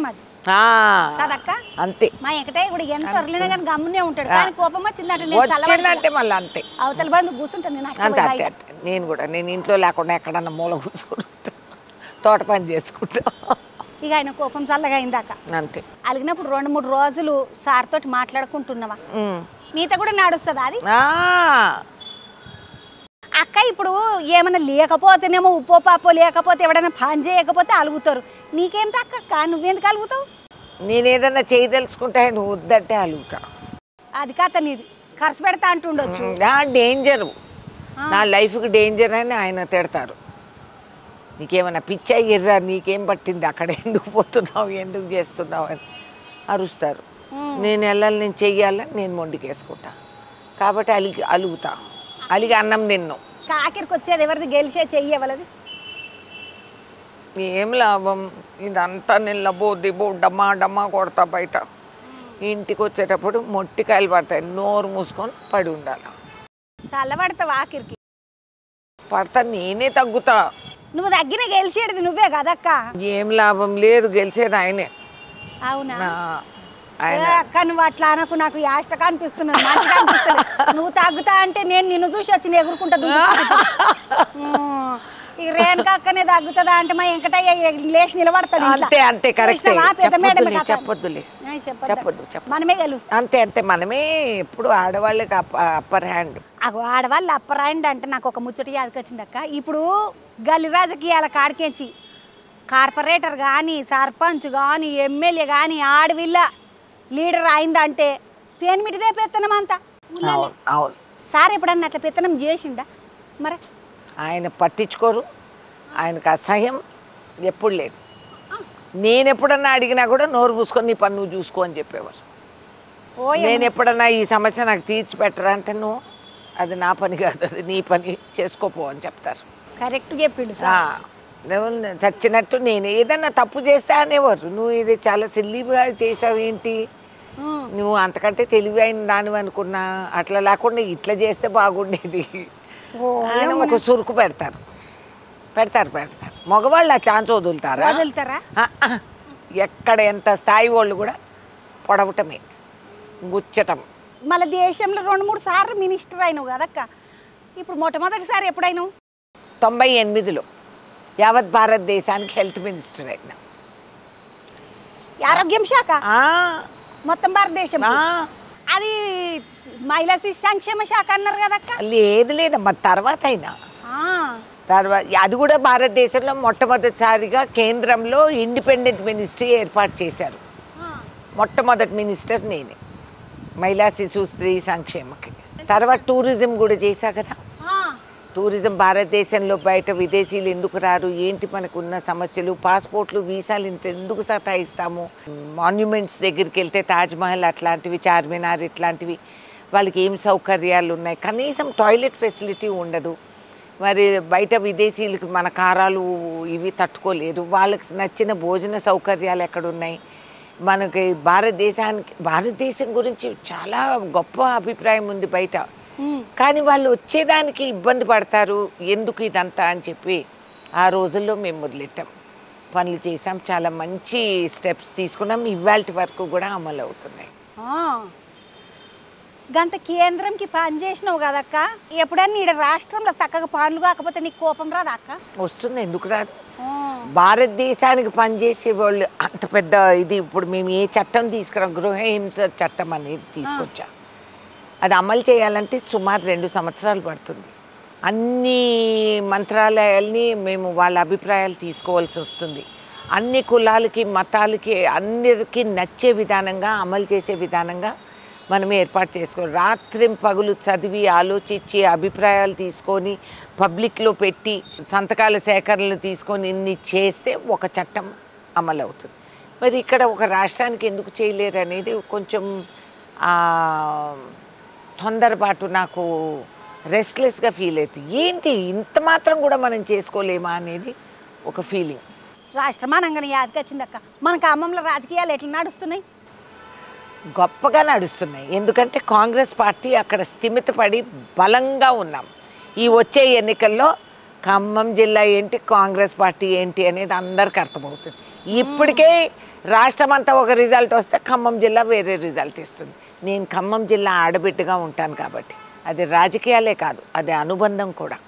ఆ, కదక్క అంతే మా వెంకటయ్య కూడా ఎంత వరలినా కానీ గమ్మునే ఉంటాడు కానీ కోపం వచ్చిందంటే నేను చల్లబడతా. వచ్చిందంటే మళ్ళీ అంతే అవతల బంధు కూర్చుంటాను నేను అట్లా అంతే పోయి అంతే బయట. అంతే నేను కూడా నేను ఇంట్లో లేకుండా ఎక్కడన్నా మూల కూర్చుంటా తోట పని చేసుకుంటా ఇక ఆయన కోపం చల్లగా అయిందాక అంతే అలిగినప్పుడు రెండు మూడు రోజులు సార్ తోటి మాట్లాడుకుంటున్నావా ఉమ్. నీతో కూడా నడుస్తుందా అది ఆ, అక్క ఇప్పుడు ఏమైనా లేకపోతేనేమో ఉప్పో పాపో లేకపోతే ఎవడైనా పని చేయకపోతే అలుగుతారు నీకేం తక్క నువ్వెందుకు అలుగుతావు నేను ఏదన్నా చేయి తెలుసుకుంటే ఆయన వద్దంటే అలుగుతా అది కథ నీది ఖర్చు పెడతా అంటుండొచ్చు నా డేంజరు నా లైఫ్కి డేంజర్ అని ఆయన తిడతారు నీకేమైనా పిచ్చ ఎర్రా నీకేం పట్టింది అక్కడ ఎందుకు పోతున్నావు ఎందుకు చేస్తున్నావు అని అరుస్తారు ఉమ్. నేను వెళ్ళాలి నేను చెయ్యాలని నేను మొండికేసుకుంటా కాబట్టి అలిగి అలుగుతా అలిగి అన్నం తిన్ను కాకిరికి వచ్చేది ఎవరిది గెలిచే చెయ్యవలది ఏం లాభం ఇదంతా నిల్లబో దిబో డమ్మా డమ్మా కొడతా బయట ఇంటికి వచ్చేటప్పుడు మొట్టికాయలు పడతాయి నోరు మూసుకొని పడి ఉండాలి చల్లబడతావు ఆఖరికి పడతా నేనే తగ్గుతా నువ్వు తగ్గిన గెలిచేది నువ్వే కదక్క ఏం లాభం లేదు గెలిచేది ఆయనే అవునా నా ఆయన ఏ అక్క నువ్వు అట్లా అనకు నాకు యాష్టగా అనిపిస్తున్నది మంచిగా అనిపిస్తుంది నువ్వు తగ్గుతా అంటే నేను నిన్ను చూసి వచ్చి నేను ఎగురుకుంటా దుంకుతా. ఉమ్. ఈ రేణుక అక్కనే తగ్గుతుందా అంటే మా వెంకటయ్య లేచి నిలబడతాడు ఇంట్లో. అంతే అంతే కరెక్టే చూసినావా? పెద్ద మేడం చెప్పొద్దులే కథ. చెప్పొద్దులే ఏయ్, చెప్పొద్దా? చెప్పొద్దు చెప్ప మనమే గెలుస్తాం అంతే అంతే మనమే ఎప్పుడు ఆడవాళ్ళకి అప్ప అప్పర్ హ్యాండ్ అగో ఆడవాళ్ళు అప్పరాయండి అంటే నాకు ఒక ముచ్చట యాదకొచ్చింది అక్క ఇప్పుడు గల్లి రాజకీయాల కాడికేంచి కార్పొరేటర్ కానీ సర్పంచ్ కానీ ఎమ్మెల్యే కానీ ఆడవిల్ల లీడర్ అయిందంటే పేరు మిటిదే పెత్తనం అంతా అవును అవును సార్ ఎప్పుడన్నా అట్లా పెత్తనం చేసిండా మరి ఆయన పట్టించుకోరు ఆయనకు అసహ్యం ఎప్పుడు లేదు నేను ఎప్పుడన్నా అడిగినా కూడా నోరు పూసుకొని నీ పని నువ్వు చూసుకో అని చెప్పేవారు ఓ నేను ఎప్పుడన్నా ఈ సమస్య నాకు తీర్చి పెట్టరా అంటే నువ్వు అది నా పని కాదు అది నీ పని చేసుకోపో అని చెప్తారు కరెక్ట్ చెప్పిండు ఆ, సార్ నువ్వు చచ్చినట్టు నేను ఏదన్నా తప్పు చేస్తే అనేవారు నువ్వు ఇది చాలా సిల్లీగా చేసావు ఏంటి ఉమ్. నువ్వు అంతకంటే తెలివైన దానివి అనుకున్నా అట్లా లేకుండా ఇట్లా చేస్తే బాగుండేది ఓ అని ఒక సురుకు పెడతారు పెడతారు పెడతారు మగవాళ్ళు ఆ ఛాన్స్ వదులుతారా వదులుతారా ఆ, ఆ. ఎక్కడ ఎంత స్థాయి వాళ్ళు కూడా పొడవటమే గుచ్చటం మళ్ళీ దేశంలో రెండు మూడు సార్లు మినిస్టర్ అయినావు కదక్క ఇప్పుడు మొట్టమొదటిసారి ఎప్పుడైనావు తొంభై ఎనిమిదిలో యావత్ భారతదేశానికి హెల్త్ మినిస్టర్ అయినా ఆరోగ్యం శాఖ ఆ, మొత్తం భారతదేశం ఆ. అది మహిళా శిశు సంక్షేమ శాఖ అన్నారు కదక్క లేదు లేదమ్మా తర్వాత అయినా ఆ, తర్వాత అది కూడా భారతదేశంలో మొట్టమొదటిసారిగా కేంద్రంలో ఇండిపెండెంట్ మినిస్ట్రీ ఏర్పాటు చేశారు ఆ. మొట్టమొదటి మినిస్టర్ నేనే మహిళా శిశు స్త్రీ సంక్షేమకి తర్వాత టూరిజం కూడా చేశా కదా ఆ. టూరిజం భారతదేశంలో బయట విదేశీయులు ఎందుకు రారు ఏంటి మనకు ఉన్న సమస్యలు పాస్పోర్ట్లు వీసాలు ఇంత ఎందుకు సతాయిస్తాము మాన్యుమెంట్స్ దగ్గరికి వెళ్తే తాజ్మహల్ అట్లాంటివి చార్మినార్ ఇట్లాంటివి వాళ్ళకి ఏం సౌకర్యాలు ఉన్నాయి కనీసం టాయిలెట్ ఫెసిలిటీ ఉండదు మరి బయట విదేశీయులకు మన కారాలు ఇవి తట్టుకోలేరు వాళ్ళకి నచ్చిన భోజన సౌకర్యాలు ఎక్కడున్నాయి మనకి భారతదేశానికి భారతదేశం గురించి చాలా గొప్ప అభిప్రాయం ఉంది బయట ఉమ్. కానీ వాళ్ళు వచ్చేదానికి ఇబ్బంది పడతారు ఎందుకు ఇదంతా అని చెప్పి ఆ రోజుల్లో మేము మొదలెట్టాం పనులు చేసాం చాలా మంచి స్టెప్స్ తీసుకున్నాం ఇవాళ వరకు కూడా అమలు అవుతున్నాయి ఆ. గంత కేంద్రంకి పని చేసినావు కదక్క ఎప్పుడన్నా ఈడ రాష్ట్రంలో చక్కగా పనులు కాకపోతే నీకు కోపం రాదా అక్క వస్తుంది ఎందుకు రాదు ఆ. భారతదేశానికి పనిచేసే వాళ్ళు అంత పెద్ద ఇది ఇప్పుడు మేము ఏ చట్టం తీసుకురాం గృహహింస చట్టం అనేది తీసుకొచ్చా అది అమలు చేయాలంటే సుమారు రెండు సంవత్సరాలు పడుతుంది అన్ని మంత్రాలయాల్ని మేము వాళ్ళ అభిప్రాయాలు తీసుకోవాల్సి వస్తుంది అన్ని కులాలకి మతాలకి అందరికీ నచ్చే విధానంగా అమలు చేసే విధానంగా మనం ఏర్పాటు చేసుకోవాలి రాత్రి పగులు చదివి ఆలోచించి అభిప్రాయాలు తీసుకొని పబ్లిక్లో పెట్టి సంతకాల సేకరణలు తీసుకొని ఇన్ని చేస్తే ఒక చట్టం అమలు అవుతుంది మరి ఇక్కడ ఒక రాష్ట్రానికి ఎందుకు చేయలేరు అనేది కొంచెం ఆ, తొందరపాటు నాకు రెస్ట్లెస్గా ఫీల్ అవుతుంది ఏంటి ఇంత మాత్రం కూడా మనం చేసుకోలేమా అనేది ఒక ఫీలింగ్ రాష్ట్రం అనంగానే యాదకొచ్చింది అక్క మన ఖమ్మంలో రాజకీయాలు ఎట్లా నడుస్తున్నాయి గొప్పగా నడుస్తున్నాయి ఎందుకంటే కాంగ్రెస్ పార్టీ అక్కడ స్థిమితపడి బలంగా ఉన్నాం ఈ వచ్చే ఎన్నికల్లో ఖమ్మం జిల్లా ఏంటి కాంగ్రెస్ పార్టీ ఏంటి అనేది అందరికి అర్థమవుతుంది ఇప్పటికే రాష్ట్రం అంతా ఒక రిజల్ట్ వస్తే ఖమ్మం జిల్లా వేరే రిజల్ట్ ఇస్తుంది నేను ఖమ్మం జిల్లా ఆడబిడ్డగా ఉంటాను కాబట్టి అది రాజకీయాలే కాదు అది అనుబంధం కూడా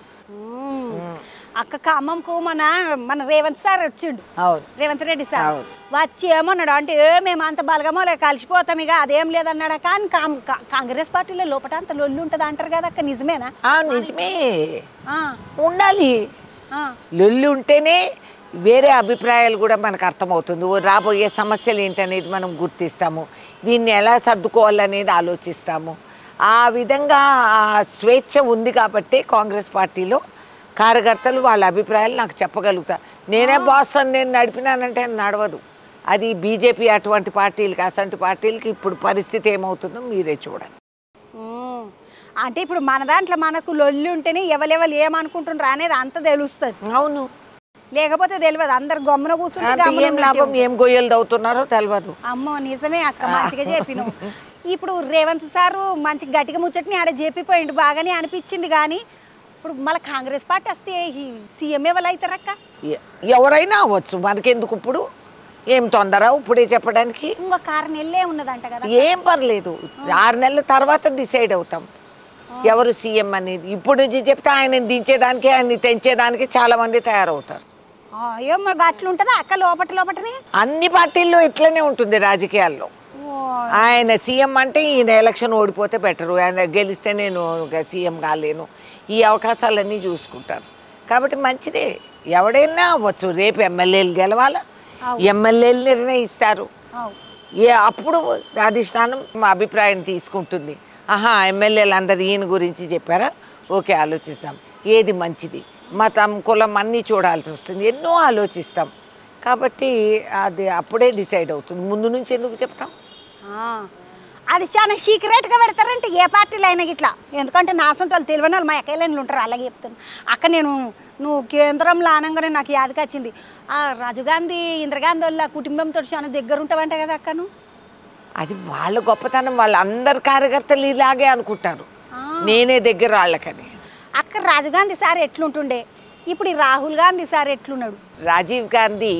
మ్మ్. అక్క ఖమ్మంకు మన మన రేవంత్ సార్ వచ్చిండు అవును రేవంత్ రెడ్డి సార్ అవును. వచ్చి ఏమన్నాడు అంటే ఏ మేము అంత బలగమో లే కలిసిపోతాం ఇక అదేం లేదన్నాడా కానీ కాం- కా- కాంగ్రెస్ పార్టీలో లోపల అంత లొల్లి ఉంటుంది అంటారు కదా అక్క నిజమేనా ఆ, నిజమే ఆ, ఉండాలి ఆ, లొల్లి ఉంటేనే వేరే అభిప్రాయాలు కూడా మనకు అర్థమవుతుంది ఓ రాబోయే సమస్యలు ఏంటనేది మనం గుర్తిస్తాము దీన్ని ఎలా సర్దుకోవాలనేది ఆలోచిస్తాము ఆ విధంగా ఆ స్వేచ్ఛ ఉంది కాబట్టి కాంగ్రెస్ పార్టీలో కార్యకర్తలు వాళ్ళ అభిప్రాయాలు నాకు చెప్పగలుగుతారు నేనే బాస్ అని నేను నడిపినానంటే అది నడవదు అది బీజేపీ అటువంటి పార్టీలకి అసంటి పార్టీలకి ఇప్పుడు పరిస్థితి ఏమవుతుందో మీరే చూడండి మ్మ్. అంటే ఇప్పుడు మన దాంట్లో మనకు లొల్లి ఉంటేనే ఎవరెవరు ఏమనుకుంటున్నారు అనేది అంత తెలుస్తుంది అవును లేకపోతే తెలియదు అందరు గమ్మున కూర్చుంటే అంటే గమ్మున ఏం ఉంటే లాభం ఏం గొయ్యలు తవ్వుతున్నారో తెలియదు అమ్మో నిజమే అక్క మంచిగా చెప్పినావు ఇప్పుడు రేవంత్ సారు మంచి గట్టిగా ముచ్చటిని ఆడ చెప్పిపోయిండు బాగానే అనిపించింది కానీ ఇప్పుడు మళ్ళీ కాంగ్రెస్ పార్టీ వస్తే సీఎం ఎవరు అవుతారక్క ఎ- ఎవరైనా అవ్వచ్చు మనకెందుకు ఇప్పుడు ఏం తొందర ఇప్పుడే చెప్పడానికి ఇంకో కారు నెల్లే ఉన్నదంట కదా ఏం పర్లేదు ఆరు నెలల తర్వాత డిసైడ్ అవుతాం ఎవరు సీఎం అనేది ఇప్పుడు నుంచి చెప్తే ఆయన దించేదానికి ఆయన తెంచేదానికి చాలా మంది తయారవుతారు ఆ, ఏం మరి అట్లుంటుందా అక్క లోపట లోపటనే అన్ని పార్టీల్లో ఇట్లనే ఉంటుంది రాజకీయాల్లో ఓ, ఆయన సీఎం అంటే ఈయన ఎలక్షన్ ఓడిపోతే బెటరు ఆయన గెలిస్తే నేను ఇక సీఎం కాలేను ఈ అవకాశాలన్నీ చూసుకుంటారు కాబట్టి మంచిదే ఎవడైనా అవ్వచ్చు రేపు ఎమ్మెల్యేలు గెలవాలా అవు. ఎమ్మెల్యేలు నిర్ణయిస్తారు అవు. ఏ అప్పుడు అధిష్టానం మా అభిప్రాయం తీసుకుంటుంది ఆహా ఎమ్మెల్యేలు అందరు ఈయన గురించి చెప్పారా ఓకే ఆలోచిస్తాం ఏది మంచిది మతం కులం అన్నీ చూడాల్సి వస్తుంది ఎన్నో ఆలోచిస్తాం కాబట్టి అది అప్పుడే డిసైడ్ అవుతుంది ముందు నుంచి ఎందుకు చెప్తాం ఆ, అది చాలా సీక్రెట్గా పెడతారంటే ఏ పార్టీలో అయినా ఇట్లా ఎందుకంటే నా సొంత వాళ్ళు తెలియని వాళ్ళు మా ఎక్కలేని ఉంటారు అలాగే చెప్తాను అక్క నేను నువ్వు కేంద్రంలో అనగానే నాకు యాదకి వచ్చింది ఆ రాజీవ్ గాంధీ ఇందిరాగాంధీ వాళ్ళ కుటుంబంతో చాలా దగ్గర ఉంటావంట కదా అక్క నువ్వు అది వాళ్ళ గొప్పతనం వాళ్ళ అందరు కార్యకర్తలు ఇలాగే అనుకుంటారు ఆ. నేనే దగ్గర వాళ్ళకని అక్క రాజీవ్ గాంధీ సార్ ఎట్లుంటుండే ఇప్పుడు ఈ రాహుల్ గాంధీ సార్ ఎట్లున్నాడు రాజీవ్ గాంధీ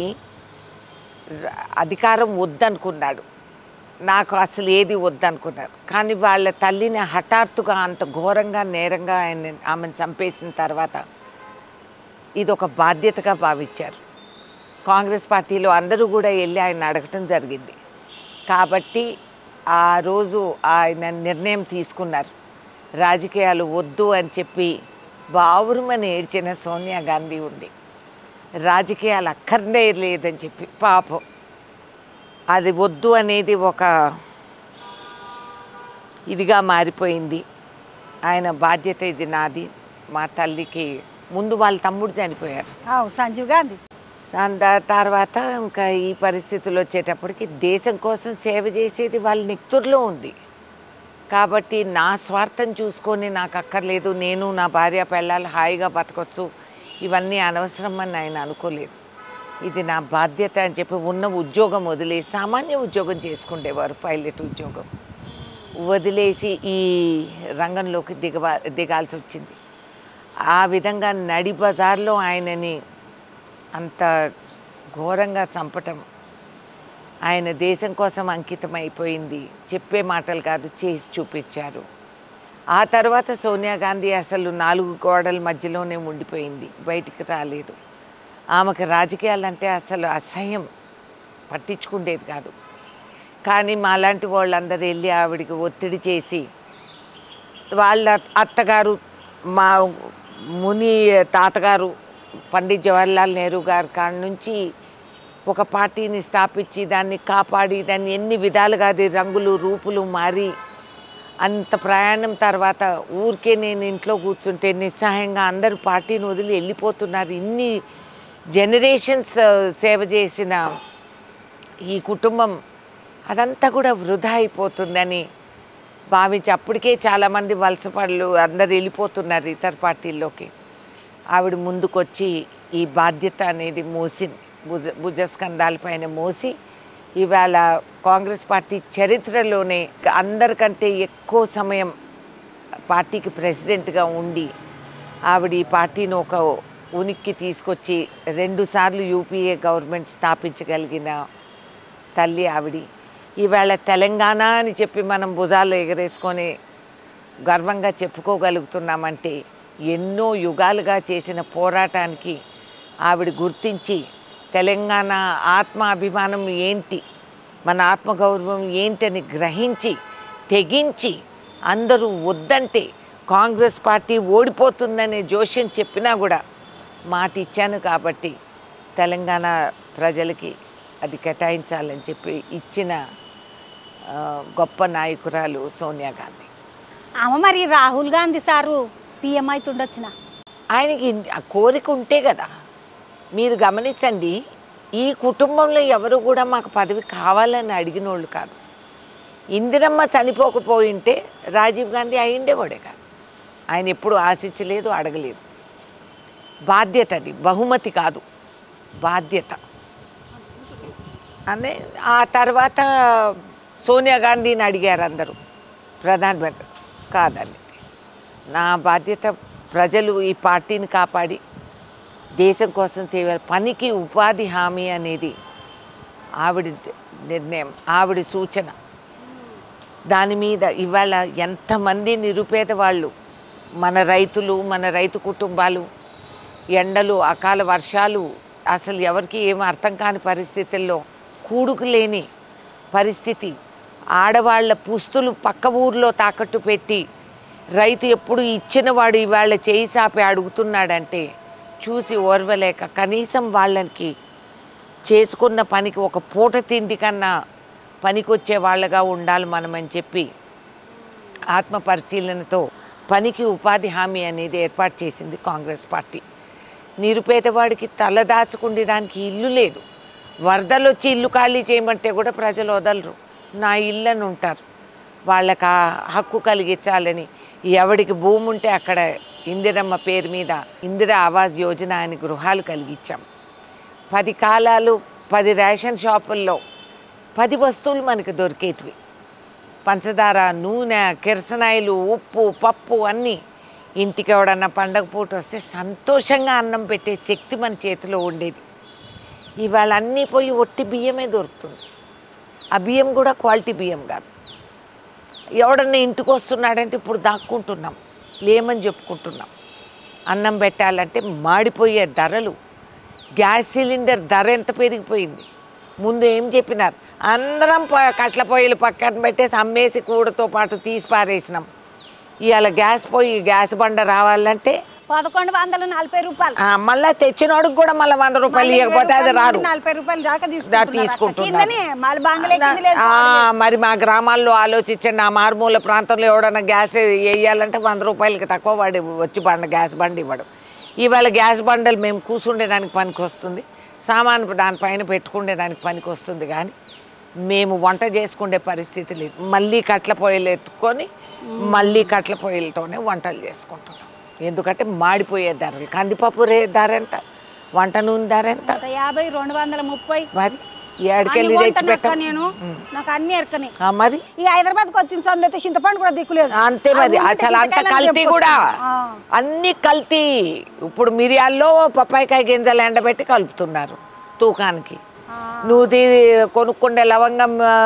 ర- అధికారం వద్దనుకున్నాడు నాకు అసలు ఏది వద్దనుకున్నారు కానీ వాళ్ళ తల్లిని హఠాత్తుగా అంత ఘోరంగా నేరంగా ఆయన ఆమెను చంపేసిన తర్వాత ఇది ఒక బాధ్యతగా భావించారు కాంగ్రెస్ పార్టీలో అందరూ కూడా వెళ్ళి ఆయన అడగటం జరిగింది కాబట్టి ఆ రోజు ఆయన నిర్ణయం తీసుకున్నారు రాజకీయాలు వద్దు అని చెప్పి బావురుమని ఏడ్చిన సోనియా గాంధీ ఉంది రాజకీయాలు అక్కర్నే లేదని చెప్పి పాపం అది వద్దు అనేది ఒక ఇదిగా మారిపోయింది ఆయన బాధ్యత ఇది నాది మా తల్లికి ముందు వాళ్ళ తమ్ముడు చనిపోయారు అవు సంజీవ్ గాంధీ దాని తర్వాత ఇంకా ఈ పరిస్థితులు వచ్చేటప్పటికి దేశం కోసం సేవ చేసేది వాళ్ళ నిక్తుర్లో ఉంది కాబట్టి నా స్వార్థం చూసుకొని నాకు అక్కర్లేదు నేను నా భార్య పిల్లలు హాయిగా బతకొచ్చు ఇవన్నీ అనవసరం అని ఆయన అనుకోలేదు ఇది నా బాధ్యత అని చెప్పి ఉన్న ఉద్యోగం వదిలేసి సామాన్య ఉద్యోగం చేసుకుండేవారు పైలట్ ఉద్యోగం వదిలేసి ఈ రంగంలోకి దిగవా దిగాల్సి వచ్చింది ఆ విధంగా నడి బజార్లో ఆయనని అంత ఘోరంగా చంపటం ఆయన దేశం కోసం అంకితం అయిపోయింది చెప్పే మాటలు కాదు చేసి చూపించారు ఆ తర్వాత సోనియా గాంధీ అసలు నాలుగు గోడల మధ్యలోనే ఉండిపోయింది బయటికి రాలేదు ఆమెకు రాజకీయాలంటే అసలు అసహ్యం పట్టించుకుండేది కాదు కానీ మాలాంటి వాళ్ళందరూ వెళ్ళి ఆవిడికి ఒత్తిడి చేసి వాళ్ళ అత్తగారు మా ముని తాతగారు పండిత్ జవహర్లాల్ నెహ్రూ గారి కాడ నుంచి ఒక పార్టీని స్థాపించి దాన్ని కాపాడి దాన్ని ఎన్ని విధాలుగా అది రంగులు రూపులు మారి అంత ప్రయాణం తర్వాత ఊరికే నేను ఇంట్లో కూర్చుంటే నిస్సహాయంగా అందరూ పార్టీని వదిలి వెళ్ళిపోతున్నారు ఇన్ని జనరేషన్స్ సేవ చేసిన ఈ కుటుంబం అదంతా కూడా వృధా అయిపోతుందని భావించి అప్పటికే చాలామంది వలసపళ్ళు అందరు వెళ్ళిపోతున్నారు ఇతర పార్టీల్లోకి ఆవిడ ముందుకొచ్చి ఈ బాధ్యత అనేది మోసింది భుజ భుజస్కంధాలపైన మోసి ఇవాళ కాంగ్రెస్ పార్టీ చరిత్రలోనే అందరికంటే ఎక్కువ సమయం పార్టీకి ప్రెసిడెంట్గా ఉండి ఆవిడ ఈ పార్టీని ఒక ఉనికి తీసుకొచ్చి రెండుసార్లు యూపీఏ గవర్నమెంట్ స్థాపించగలిగిన తల్లి ఆవిడి ఈవేళ తెలంగాణ అని చెప్పి మనం భుజాలు ఎగరేసుకొని గర్వంగా చెప్పుకోగలుగుతున్నామంటే ఎన్నో యుగాలుగా చేసిన పోరాటానికి ఆవిడ గుర్తించి తెలంగాణ ఆత్మ అభిమానం ఏంటి మన ఆత్మగౌరవం ఏంటని గ్రహించి తెగించి అందరూ వద్దంటే కాంగ్రెస్ పార్టీ ఓడిపోతుందనే జోష్యం చెప్పినా కూడా మాట ఇచ్చాను కాబట్టి తెలంగాణ ప్రజలకి అది కేటాయించాలని చెప్పి ఇచ్చిన ఆ, గొప్ప నాయకురాలు సోనియా గాంధీ ఆమె మరి రాహుల్ గాంధీ సారు పిఎం అవుతుండొచ్చిన ఆయనకి ఇన్- ఆ కోరిక ఉంటే కదా మీరు గమనించండి ఈ కుటుంబంలో ఎవరు కూడా మాకు పదవి కావాలని అడిగిన వాళ్ళు కాదు ఇందిరమ్మ చనిపోకపోయింటే రాజీవ్ గాంధీ అయిండేవాడే కాదు ఆయన ఎప్పుడు ఆశించలేదు అడగలేదు బాధ్యత అది బహుమతి కాదు బాధ్యత అనే ఆ తర్వాత సోనియా గాంధీని అడిగారు అందరూ ప్రధానమంత్రి కాదండి నా బాధ్యత ప్రజలు ఈ పార్టీని కాపాడి దేశం కోసం సేవ పనికి ఉపాధి హామీ అనేది ఆవిడ నిర్ణయం ఆవిడ సూచన దాని మీద ఇవాళ ఎంతమంది నిరుపేద వాళ్ళు మన రైతులు మన రైతు కుటుంబాలు ఎండలు అకాల వర్షాలు అసలు ఎవరికి ఏం అర్థం కాని పరిస్థితుల్లో కూడుకు లేని పరిస్థితి ఆడవాళ్ళ పుస్తులు పక్క ఊర్లో తాకట్టు పెట్టి రైతు ఎప్పుడు ఇచ్చిన వాడు ఇవాళ చేయి సాపి అడుగుతున్నాడంటే చూసి ఓర్వలేక కనీసం వాళ్ళకి చేసుకున్న పనికి ఒక పూట తిండి కన్నా పనికొచ్చే వాళ్ళగా ఉండాలి మనం అని చెప్పి ఆత్మ పరిశీలనతో పనికి ఉపాధి హామీ అనేది ఏర్పాటు చేసింది కాంగ్రెస్ పార్టీ నిరుపేదవాడికి తల దాచుకుండేదానికి ఇల్లు లేదు వరదలు వచ్చి ఇల్లు ఖాళీ చేయమంటే కూడా ప్రజలు వదలరు నా ఇల్లు అని ఉంటారు వాళ్ళకి ఆ హక్కు కలిగించాలని ఎవడికి భూమి ఉంటే అక్కడ ఇందిరమ్మ పేరు మీద ఇందిరా ఆవాస్ యోజన అని గృహాలు కలిగించాం పది కాలాలు పది రేషన్ షాపుల్లో పది వస్తువులు మనకు దొరికేటివి పంచదార నూనె కిరసనాయిలు ఉప్పు పప్పు అన్నీ ఇంటికి ఎవడన్నా పండగ పూట వస్తే సంతోషంగా అన్నం పెట్టే శక్తి మన చేతిలో ఉండేది ఇవాళ అన్నీ పోయి ఒట్టి బియ్యమే దొరుకుతుంది ఆ బియ్యం కూడా క్వాలిటీ బియ్యం కాదు ఎవడన్నా ఇంటికి వస్తున్నాడంటే ఇప్పుడు దాక్కుంటున్నాం లేమని చెప్పుకుంటున్నాం అన్నం పెట్టాలంటే మాడిపోయే ధరలు గ్యాస్ సిలిండర్ ధర ఎంత పెరిగిపోయింది ముందు ఏం చెప్పినారు అందరం పొ- కట్ల పొయ్యిలు పక్కన పెట్టేసి అమ్మేసి కూడతో పాటు తీసి పారేసినాం ఇవాళ గ్యాస్ పొయ్యి గ్యాస్ బండ రావాలంటే పదకొండు వందల నలభై రూపాయలు ఆ, మళ్ళా తెచ్చినోడికి కూడా మళ్ళీ వంద రూపాయలు మళ్ళీ ఇవ్వకపోతే ఇరవై అది రూపాయల రారు నుండి నలభై రూపాయలు దాకా దా తీసుకుంటున్నారు. తీసుకుంటున్నారు. కిందనే మళ్ళీ బంగ్లా కింద లేదు. ఆ, మరి మా గ్రామాల్లో ఆలోచించండి ఆ మారుమూల ప్రాంతంలో ఎవడన్నా గ్యాస్ వేయాలంటే వంద రూపాయలకి తక్కువ వాడు వచ్చి బండ గ్యాస్ బండి ఇవ్వడు ఇవాళ గ్యాస్ బండలు మేము కూర్చుండేదానికి పనికి వస్తుంది సామాను దానిపైన పెట్టుకునేదానికి పనికి వస్తుంది కానీ మేము వంట చేసుకునే పరిస్థితి లేదు మళ్ళీ కట్ల పొయ్యిలు ఎత్తుకొని మళ్ళీ కట్ల పొయ్యిలతోనే వంటలు చేసుకుంటున్నాం ఎందుకంటే మాడిపోయే ధరలు కందిపప్పు రే ధర ఎంత వంట నూనె ధర ఎంత ఒక యాభై రెండు వందల ముప్పై మరి ఏడుకెళ్ళి అన్ని తెచ్చి కొంటాను అక్క పెట్ట నేను నాకు అన్ని ఎరకనే ఆ, మరి ఈ హైదరాబాద్కి వచ్చిన సంది అయితే చింతపండు కూడా దిక్కులేదు అంతే మరి ఆ ఉంటే అసలు అంత చింతకాయలు కల్తీ తెంపుకొచ్చుకుంటా. కూడా ఆ. అన్ని కల్తీ ఇప్పుడు మిరియాల్లో పప్పాయికాయ గింజలు ఎండబెట్టి కలుపుతున్నారు తూకానికి ఆ. నువ్వు తీ కొనుక్కుండే లవంగం ఆ,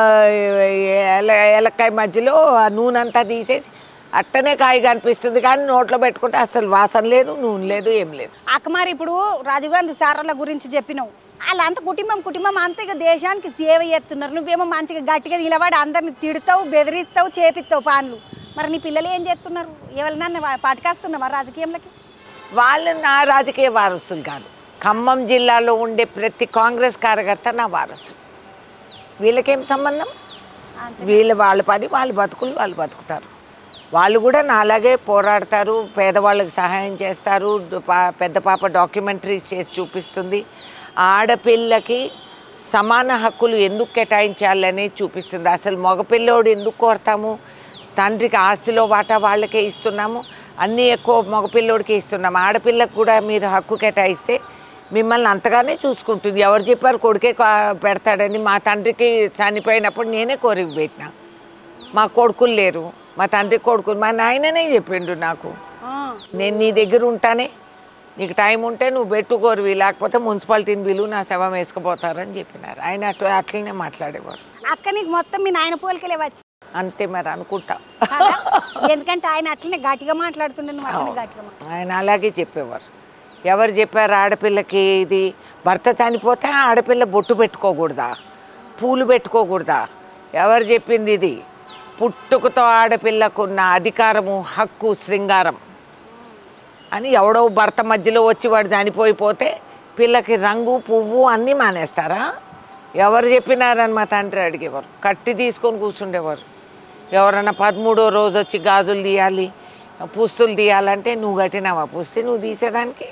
ఏల- ఏలక్కాయ మధ్యలో ఆ నూనె అంతా తీసేసి అట్టనే కాయ కనిపిస్తుంది కానీ నోట్లో పెట్టుకుంటే అసలు వాసన లేదు నూనె లేదు ఏం లేదు అక్క మరి ఇప్పుడు రాజీవ్ గాంధీ సార్ల గురించి చెప్పినావు వాళ్ళంతా కుటుంబం కుటుంబం అంతా ఇక దేశానికి సేవ చేస్తున్నారు నువ్వేమో మంచిగా గట్టిగా నిలబడి అందరిని తిడతావు బెదిరిస్తావు చేపిస్తావు పాన్లు మరి నీ పిల్లలు ఏం చేస్తున్నారు ఎవరినన్నా పట్టుకొస్తున్నావా రాజకీయంలోకి వాళ్ళు నా రాజకీయ వారసులు కాదు ఖమ్మం జిల్లాలో ఉండే ప్రతి కాంగ్రెస్ కార్యకర్త నా వారసులు వీళ్ళకేం సంబంధం అంతే. వీళ్ళు వాళ్ళ పని వాళ్ళు బతుకులు వాళ్ళు బతుకుతారు వాళ్ళు కూడా నాలాగే పోరాడతారు పేదవాళ్ళకి సహాయం చేస్తారు పా- పెద్ద పాప డాక్యుమెంటరీస్ చేసి చూపిస్తుంది ఆడపిల్లకి సమాన హక్కులు ఎందుకు కేటాయించాలని చూపిస్తుంది అసలు మగపిల్లోడు ఎందుకు కోరతాము తండ్రికి ఆస్తిలో వాటా వాళ్ళకే ఇస్తున్నాము అన్నీ ఎక్కువ మగపిల్లోడికి ఇస్తున్నాము ఆడపిల్లకు కూడా మీరు హక్కు కేటాయిస్తే మిమ్మల్ని అంతగానే చూసుకుంటుంది ఎవరు చెప్పారు కొడుకే కా- పెడతాడని మా తండ్రికి చనిపోయినప్పుడు నేనే కోరిక పెట్టినా మా కొడుకులు లేరు మా తండ్రి కొడుకులు మా నాయననే చెప్పిండు నాకు ఆ. నేను నీ దగ్గర ఉంటానే నీకు టైం ఉంటే నువ్వు పెట్టుకోరువి లేకపోతే మున్సిపాలిటీని బిల్లు నా శవం వేసుకుపోతారని చెప్పినారు ఆయన అట్లా అట్లనే మాట్లాడేవారు అక్క నీకు మొత్తం మీ నాయన పోలికలే వచ్చి అంతే మరి అనుకుంటా కదా? ఎందుకంటే ఆయన అట్లనే గట్టిగా మాట్లాడుతుండే నువ్వు అట్లనే గట్టిగా మాట్లాడు. ఆయన అలాగే చెప్పేవారు ఎవరు చెప్పారు ఆడపిల్లకి ఇది భర్త చనిపోతే ఆడపిల్ల బొట్టు పెట్టుకోకూడదా పూలు పెట్టుకోకూడదా ఎవరు చెప్పింది ఇది పుట్టుకతో ఆడపిల్లకున్న అధికారము హక్కు శృంగారం అని ఎవడో భర్త మధ్యలో వచ్చి వాడు చనిపోయిపోతే పిల్లకి రంగు పువ్వు అన్నీ మానేస్తారా ఎవరు చెప్పినారని మా తండ్రి అడిగేవారు కట్టి తీసుకొని కూర్చుండేవారు ఎవరన్నా పదమూడో రోజు వచ్చి గాజులు తీయాలి పుస్తులు తీయాలంటే నువ్వు కట్టినావా పుస్తే నువ్వు తీసేదానికి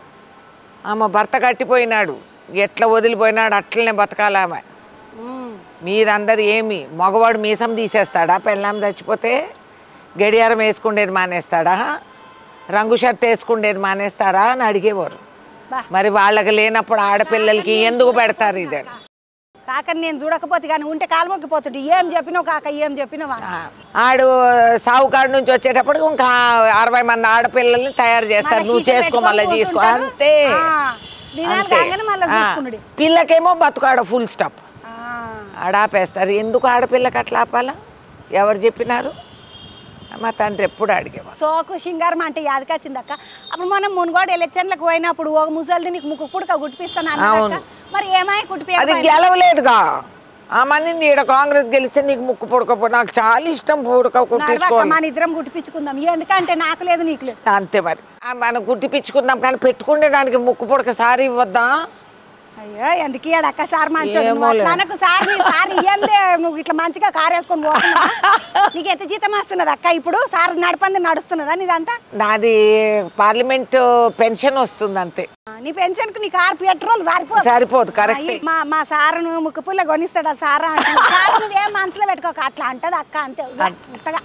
ఆమె భర్త కట్టిపోయినాడు ఎట్లా వదిలిపోయినాడు అట్లనే బతకాలి ఆమె ఉమ్. మీరందరు ఏమి మగవాడు మీసం తీసేస్తాడా పెళ్ళాం చచ్చిపోతే గడియారం వేసుకుండేది మానేస్తాడా రంగు షర్ట్ వేసుకుండేది మానేస్తారా అని అడిగేవారు బా. మరి వాళ్ళకి లేనప్పుడు ఆడపిల్లలకి ఎందుకు పెడతారు ఇది కాక నేను చూడకపోతే కానీ ఉంటే కాలు మొక్కిపోతుంటే ఏం చెప్పినావు కాక ఏం చెప్పినావా ఆ, ఆడు సావుకాడు నుంచి వచ్చేటప్పుడు ఇంకా అరవై మంది ఆడపిల్లల్ని తయారు చేస్తారు మళ్ళా నువ్వు చీటీ చేసుకో మళ్ళీ పెట్టుకొని తీసుకో కూర్చుంటారు. అంతే ఆ, దినాలు అంతే. కాగానే మళ్ళీ ఆ, చూసుకున్నాడు పిల్లకేమో బతుకాడ ఫుల్ స్టాప్ ఆడాపేస్తారు ఎందుకు ఆడపిల్లకి అట్లా ఆపాలా ఎవరు చెప్పినారు మా తండ్రి ఎప్పుడు అడిగేవారు సోకు సింగారం అంటే యాదకొచ్చింది అక్క అప్పుడు మనం మునుగోడు ఎలక్షన్లకు పోయినప్పుడు ఒక ముసలిది నీకు ముక్కు పుడక గుట్టిపిస్తాను అన్నదక్క. అవును. మరి ఏమాయి అది కుట్టిపోయి గెలవలేదుగా ఆ మనింది ఈడ కాంగ్రెస్ గెలిస్తే నీకు ముక్కు పుడకపో నాకు చాలా ఇష్టం పుడక కుట్టించుకోవాలి మన ఇద్దరం గుట్టిపించుకుందాం ఎందుకంటే నాకు లేదు నీకు లేదు అంతే మరి ఆ, మనం కుట్టిపించుకుందాం కానీ పెట్టుకునే దానికి ముక్కు పుడక సారి ఇవ్వద్దా అయ్యో ఎందుకు ఇయ్యాడు అక్క సార్ మంచోడు నువ్వు ఏమోలే. అట్లా అనకు సార్ నీ సార్ ఇయ్యందే నువ్వు ఇట్లా మంచిగా కారు వేసుకొని పోతున్నావా నీకు ఎంత జీతం వస్తున్నది అక్క ఇప్పుడు సార్ నడపంది నడుస్తున్నదా నీదంతా నాది పార్లమెంట్ పెన్షన్ వస్తుంది అంతే ఆ, నీ పెన్షన్ కు నీ కార్ పెట్రోల్ సరిపోదు సరిపోదు కరెక్టే అయ్యి, మా మా సారును ముక్కు పుల్ల కొనిస్తాడు ఆ సార్ సార్ నువ్వేం మనసులో పెట్టుకోక అట్లా అంటది అక్క అంతే ఉత్తగా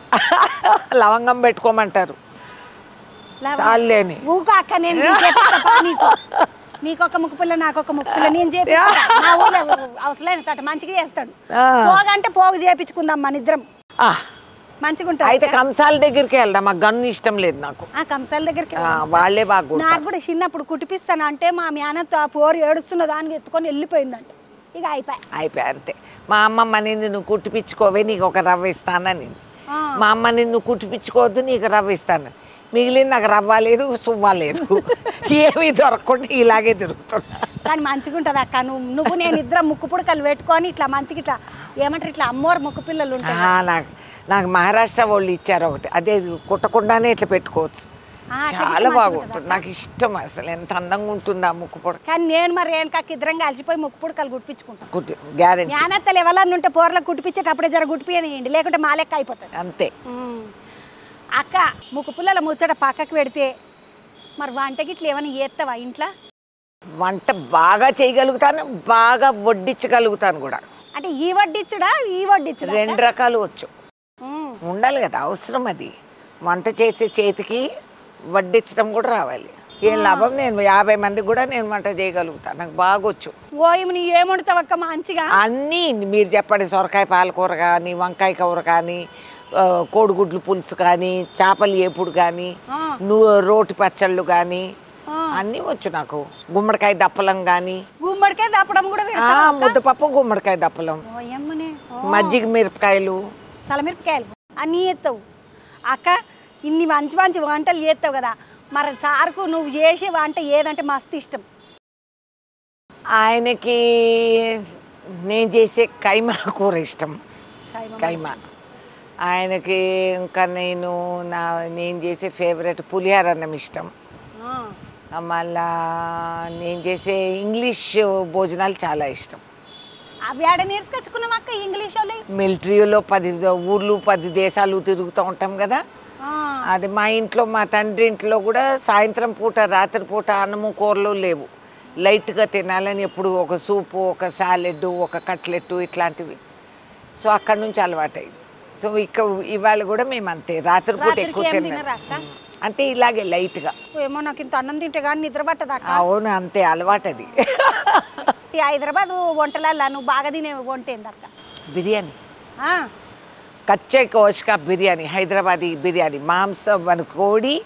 లవంగం పెట్టుకోమంటారు చాలేని ఊకో అక్క నేను నీకు చెప్పిస్తా పో నీకు నీకు ఒక ముక్కు పుల్ల నాకు ఒక ముక్కు పుల్ల నేను చేపిస్తా మా ఊళ్ళో అవసరం తట మంచిగా చేస్తాడు ఆ. పోగంటే పోగు చేపించుకుందాం మన ఇద్దరం ఆ, మంచిగా ఉంటుంది అయితే కంసాల దగ్గరికి వెళ్దాం ఆ గన్ను ఇష్టం లేదు నాకు ఆ కంసాల దగ్గరికి ఆ, వాళ్ళే బాగా కొడతారు. నాకు కూడా చిన్నప్పుడు కుట్టిపిస్తాను అంటే మా మేనత్త ఆ పోరు ఏడుస్తున్న దానికి ఎత్తుకొని వెళ్ళిపోయిందంట ఇక అయిపోయి అయిపోయి అంతే మా అమ్మమ్మ నిన్ను నువ్వు కుట్టిపించుకోవే నీకు ఒక రవ్వ ఇస్తానని ఆ. మా అమ్మ నిన్ను కుట్టిపించుకోవద్దు నీకు రవ్వ ఇస్తాను మిగిలింది నాకు రవ్వ లేదు సువ్వ లేదు ఏమీ దొరకకుండా ఇలాగే తిరుగుతున్నా కానీ మంచిగా ఉంటుంది అక్క నువ్వు నువ్వు నేను ఇద్దరం ముక్కు పుడకలు పెట్టుకొని ఇట్లా మంచిగా ఇట్లా ఏమంటారు ఇట్లా అమ్మోరు ముక్కు పిల్లలు ఉంటాయి ఆ, నాకు నాకు మహారాష్ట్ర వాళ్ళు ఇచ్చారు ఒకటి అదే కుట్టకుండానే ఇట్లా పెట్టుకోవచ్చు ఆ, అట్లా చాలా ఇట్లా మంచిగా బాగుంటుంది నాకు ఇష్టం అసలు ఎంత అందంగా ఉంటుంది ఆ ముక్కు పొడ కానీ నేను మరి రేణుకాకి ఇద్దరం కలిసిపోయి ముక్కు పుడకలు కుట్టించుకుంటాం కుట్టి గ్యారెంటీ జ్ఞానత్తలు ఎవరన్నా ఉంటే పోర్లకు కుట్టిపించేటప్పుడే జర కుట్టిపియండి లేకుంటే మా లెక్క అయిపోతుంది అంతే ఉమ్. అక్క ముక్కు పుల్లల ముచ్చట పక్కకు పెడితే మరి వంటకి ఇట్లా ఏమైనా చేస్తావా ఇంట్లో వంట బాగా చేయగలుగుతాను బాగా వడ్డించగలుగుతాను కూడా అంటే ఈ వడ్డిచ్చుడా ఈ వడ్డిచ్చుడా రెండు రకాలు వచ్చు ఉమ్. ఉండాలి కదా అవసరం అది వంట చేసే చేతికి వడ్డించడం కూడా రావాలి ఏం లాభం నేను యాభై మందికి కూడా నేను వంట చేయగలుగుతాను నాకు బాగా వచ్చు ఓయ్ నీ ఏముండుతావు అక్క మంచిగా అన్నీ మీరు చెప్పండి సొరకాయ పాలకూర కానీ వంకాయ కూర కానీ ఆ, కోడిగుడ్లు పులుసు కానీ చేపలు ఏపుడు కానీ ఆ, నువ్వు రోటి పచ్చళ్ళు కానీ ఆ. అన్నీ వచ్చు నాకు గుమ్మడికాయ దప్పలం కానీ గుమ్మడికాయ దప్పడం కూడా ఆ, పెడతావా? ముద్దపప్పు గుమ్మడికాయ దప్పలం ఓయమ్మనే ఓ. మజ్జిగ మిరపకాయలు చలమిరపకాయలు అన్నీ చేస్తావు అక్క ఇన్ని మంచి మంచి వంటలు చేస్తావు కదా మరి సార్కు నువ్వు చేసే వంట ఏదంటే మస్తు ఇష్టం ఆయనకి నేను చేసే కైమా కూర ఇష్టం కైమా. కైమా ఆయనకి ఇంకా నేను నా నేను చేసే ఫేవరెట్ పులిహార అన్నం ఇష్టం ఆ. మళ్ళా నేను చేసే ఇంగ్లీష్ భోజనాలు చాలా ఇష్టం అవి ఆడ నేర్చుకొచ్చుకున్నాం అక్క ఇంగ్లీష్ వాళ్ళు మిలిటరీలో పది ఊర్లు పది దేశాలు తిరుగుతూ ఉంటాం కదా ఆ. అది మా ఇంట్లో మా తండ్రి ఇంట్లో కూడా సాయంత్రం పూట రాత్రి పూట అన్నము కూరలు లేవు లైట్గా తినాలని ఎప్పుడు ఒక సూపు ఒక సాలెడ్ ఒక కట్లెట్ ఇట్లాంటివి సో అక్కడ నుంచి అలవాటైంది సో ఇక్కడ ఇవాళ కూడా మేము అంతే రాత్రిపూట రాత్రికి ఎక్కువ ఏం తిన్నాం తినరా అక్క అంటే ఇలాగే లైట్గా ఏమో నాకు ఇంత అన్నం తింటే కానీ నిద్ర పట్టదు అక్క అవును అంతే అలవాటది ఈ హైదరాబాద్ వంటలల్లా నువ్వు బాగా తినే వంట ఏంది అక్క బిర్యానీ ఆ. కచ్చే కోష్కా బిర్యానీ హైదరాబాదీ బిర్యానీ మాంసం మన కోడి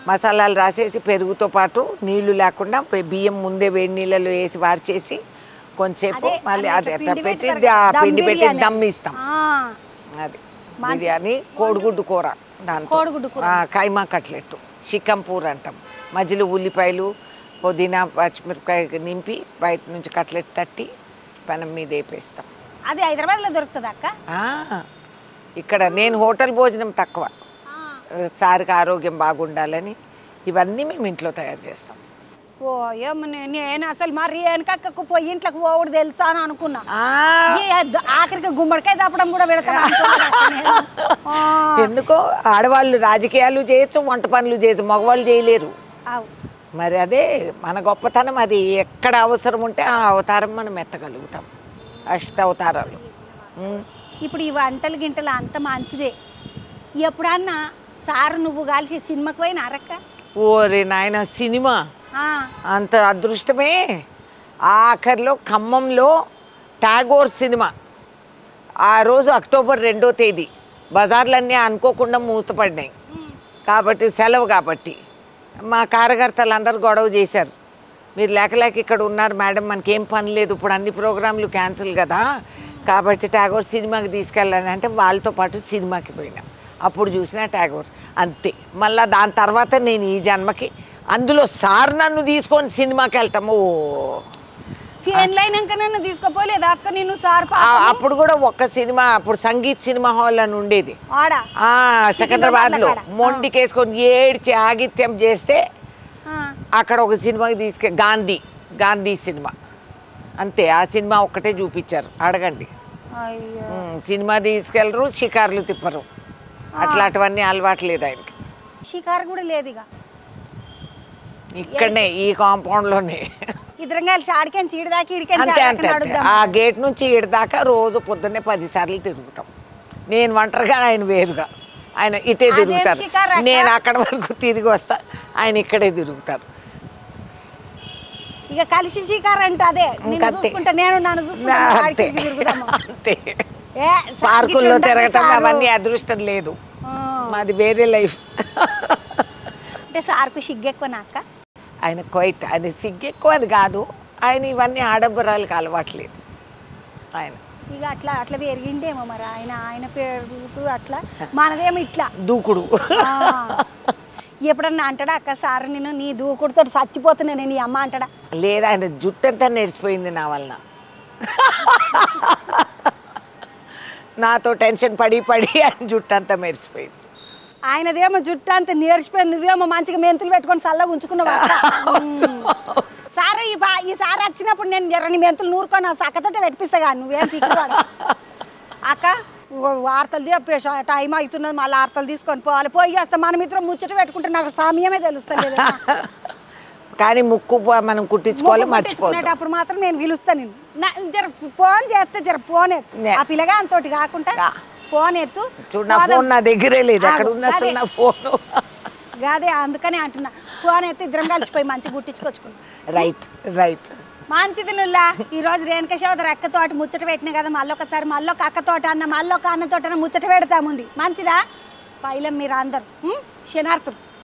మసాలాలు రాసేసి పెరుగుతో పాటు నీళ్లు లేకుండా పె- బియ్యం ముందే వేడి నీళ్ళలో వేసి వార్చేసి కొంచెంసేపు అదే, మళ్ళీ అదే అదే పిండి పెట్టి పెడతారు ఆ కదా, పిండి దమ్ పెట్టి బిర్యానీ. దమ్ ఇస్తాం ఆ, అది బిర్యానీ కోడిగుడ్డు కూర దాంతో కోడిగుడ్డు కూర. ఆ, కైమా కట్లెట్టు చికంపూర్ అంటాం మధ్యలో ఉల్లిపాయలు పుదీనా పచ్చిమిరపకాయ నింపి బయట నుంచి కట్లెట్ తట్టి పెనం మీద వేపేస్తాం అది హైదరాబాద్లో దొరుకుతుంది అక్క ఆ, ఇక్కడ నేను హోటల్ భోజనం తక్కువ ఆ, సార్కి ఆరోగ్యం బాగుండాలని ఇవన్నీ మేము ఇంట్లో తయారు చేస్తాం ఓ ఏమో నే- నేను అసలు మరి వెనకక్కకు పోయి ఇంట్లోకి పోవుడు తెలుసా అని అనుకున్నా ఆ, ఈ ద- ఆఖరికి గుమ్మడికాయ తప్పడం కూడా పెడతాను అనుకోలేదు అక్క నేను. ఆ, ఎందుకో ఆడవాళ్ళు రాజకీయాలు చేయొచ్చు వంట పనులు చేయొచ్చు మగవాళ్ళు చేయలేరు అవు. మరి అదే మన గొప్పతనం అది ఎక్కడ అవసరం ఉంటే ఆ అవతారం మనం ఎత్తగలుగుతాం అష్ట అవతారాలు ఉమ్. ఇప్పుడు ఈ వంటలు గింటలు అంత మంచిదే ఎప్పుడన్నా సార్ నువ్వు కలిసి సినిమాకి పోయిన అరక్క ఓరే నాయన సినిమా అంత అదృష్టమే ఆఖరిలో ఖమ్మంలో టాగోర్ సినిమా ఆ రోజు అక్టోబర్ రెండో తేదీ బజార్లన్నీ అనుకోకుండా మూతపడినాయి కాబట్టి సెలవు కాబట్టి మా కార్యకర్తలు అందరు గొడవ చేశారు మీరు లేక లేక ఇక్కడ ఉన్నారు మేడం మనకేం పని లేదు ఇప్పుడు అన్ని ప్రోగ్రాంలు క్యాన్సిల్ కదా కాబట్టి ట్యాగోర్ సినిమాకి తీసుకెళ్ళాలని అంటే వాళ్ళతో పాటు సినిమాకి పోయినా అప్పుడు చూసిన ట్యాగోర్ అంతే మళ్ళీ దాని తర్వాత నేను ఈ జన్మకి అందులో సార్ నన్ను తీసుకొని సినిమాకి వెళ్తాము ఓ పెళ్ళైనాక నన్ను తీసుకుపోలేదు అక్క నేను సార్ పా- ఆ- అప్పుడు కూడా ఒక్క సినిమా అప్పుడు సంగీత్ సినిమా హాల్ అని ఉండేది ఆడ ఆ, సికింద్రాబాద్లో కాడ. మొండికేసుకొని ఏడ్చి ఆగిత్యం చేస్తే ఆ, అక్కడ ఒక సినిమాకి తీసుకె గాంధీ గాంధీ సినిమా అంతే ఆ సినిమా ఒక్కటే చూపించారు అడగండి అయ్యో ఉమ్, సినిమా తీసుకెళ్ళరు షికార్లు తిప్పరు అట్లాంటివన్నీ అలవాటు లేదు ఆయనకి షికారు కూడా లేదు ఇక ఇక్కడనే ఈ కాంపౌండ్లోనే ఇద్దరం కలిసి ఆడికని చీడదాకి ఇడికని అంతే అంతే అంతే ఆ గేట్ నుంచి ఈడ దాకా రోజు పొద్దున్నే పది సార్లు తిరుగుతాం నేను ఒంటరిగా ఆయన వేరుగా ఆయన ఇటే అదేం తిరుగుతారు షికారు అక్క? నేను అక్కడ వరకు తిరిగి వస్తా ఆయన ఇక్కడే తిరుగుతారు ఇక కలిసి షికారు అంటే అదే నిన్ను ఇంకంతే. చూసుకుంటా నేను నన్ను చూసుకుంటా అంతే ఆడికి తిరుగుతాము అంతే ఏ, సార్ పార్కుల్లో గిట్ల ఉండదు తిరగటం సారు. అవన్నీ అదృష్టం లేదు ఆ, మాది వేరే లైఫ్ అంటే సార్కు సిగ్గెక్కువ నాక ఆయన క్వైట్ ఆయన సిగ్గు ఎక్కువ అని కాదు ఆయన ఇవన్నీ ఆడంబరాలకు అలవాట్లేదు ఆయన ఇక అట్లా అట్లా పెరిగిండేమో మరి ఆయన ఆయన పేరు అట్లా మనదేమో ఇట్లా దూకుడు ఆ. ఎప్పుడన్నా అంటాడా అక్క సార్ నేను నీ దూకుడుతో చచ్చిపోతున్నా నేను ఈ అమ్మ అంటాడా లేదు ఆయన జుట్టంతా నెడిసిపోయింది నా వలన నాతో టెన్షన్ పడి పడి ఆయన జుట్టంతా మెరిసిపోయింది ఆయనదేమో జుట్టు అంత నేర్చిపోయింది నువ్వేమో మంచిగా మెంతులు పెట్టుకొని చల్లగా ఉంచుకున్నావు అక్క. ఉమ్. సార్ ఈ బా ఈ సార్ వచ్చినప్పుడు నేను జరని మెంతులు నూరుకొని ఆ సక్కతోటి పెట్టిస్తా నువ్వేం పిక్కువాడు అక్క ఓ వార్తలు చెప్పేసి టైం అవుతున్నది మళ్ళీ వార్తలు తీసుకొని పోవాలి పోయి వస్తా మన మిత్రం ముచ్చట పెట్టుకుంటే నాకు సమయమే తెలుస్తలేదు కానీ ముక్కు ప- మనం కుట్టించుకోవాలి మర్చిపోతాం ముట్టించుకునేటప్పుడు మాత్రం నేను పిలుస్తా నేను నా- జర ఫోన్ చేస్తే జర ఫోన్ ఎత్తు నే. ఆ పిల్లగా అంతోటి కాకుండా రా. ఫోన్ ఎత్తు చూడు నా పోదాం. ఫోన్ నా దగ్గరే లేదు అక్కడ ఆగు, ఉన్న అసలు అదే. నా ఫోను అదే అందుకనే అంటున్నా ఫోన్ ఎత్తి ఇద్దరం కలిసిపోయి మంచి గుట్టించుకొచ్చుకున్నాం రైట్ రైట్ మంచిది నుల్లా ఈ రోజు రేణుక చౌదరి అక్కతోటి ముచ్చట పెట్టిన కదా మళ్ళొకసారి మళ్ళొక అక్కతోట అన్న మళ్ళొక అన్నతోట ముచ్చట పెడతాముంది మంచిదా పైలం మీరు అందరు శనార్థులు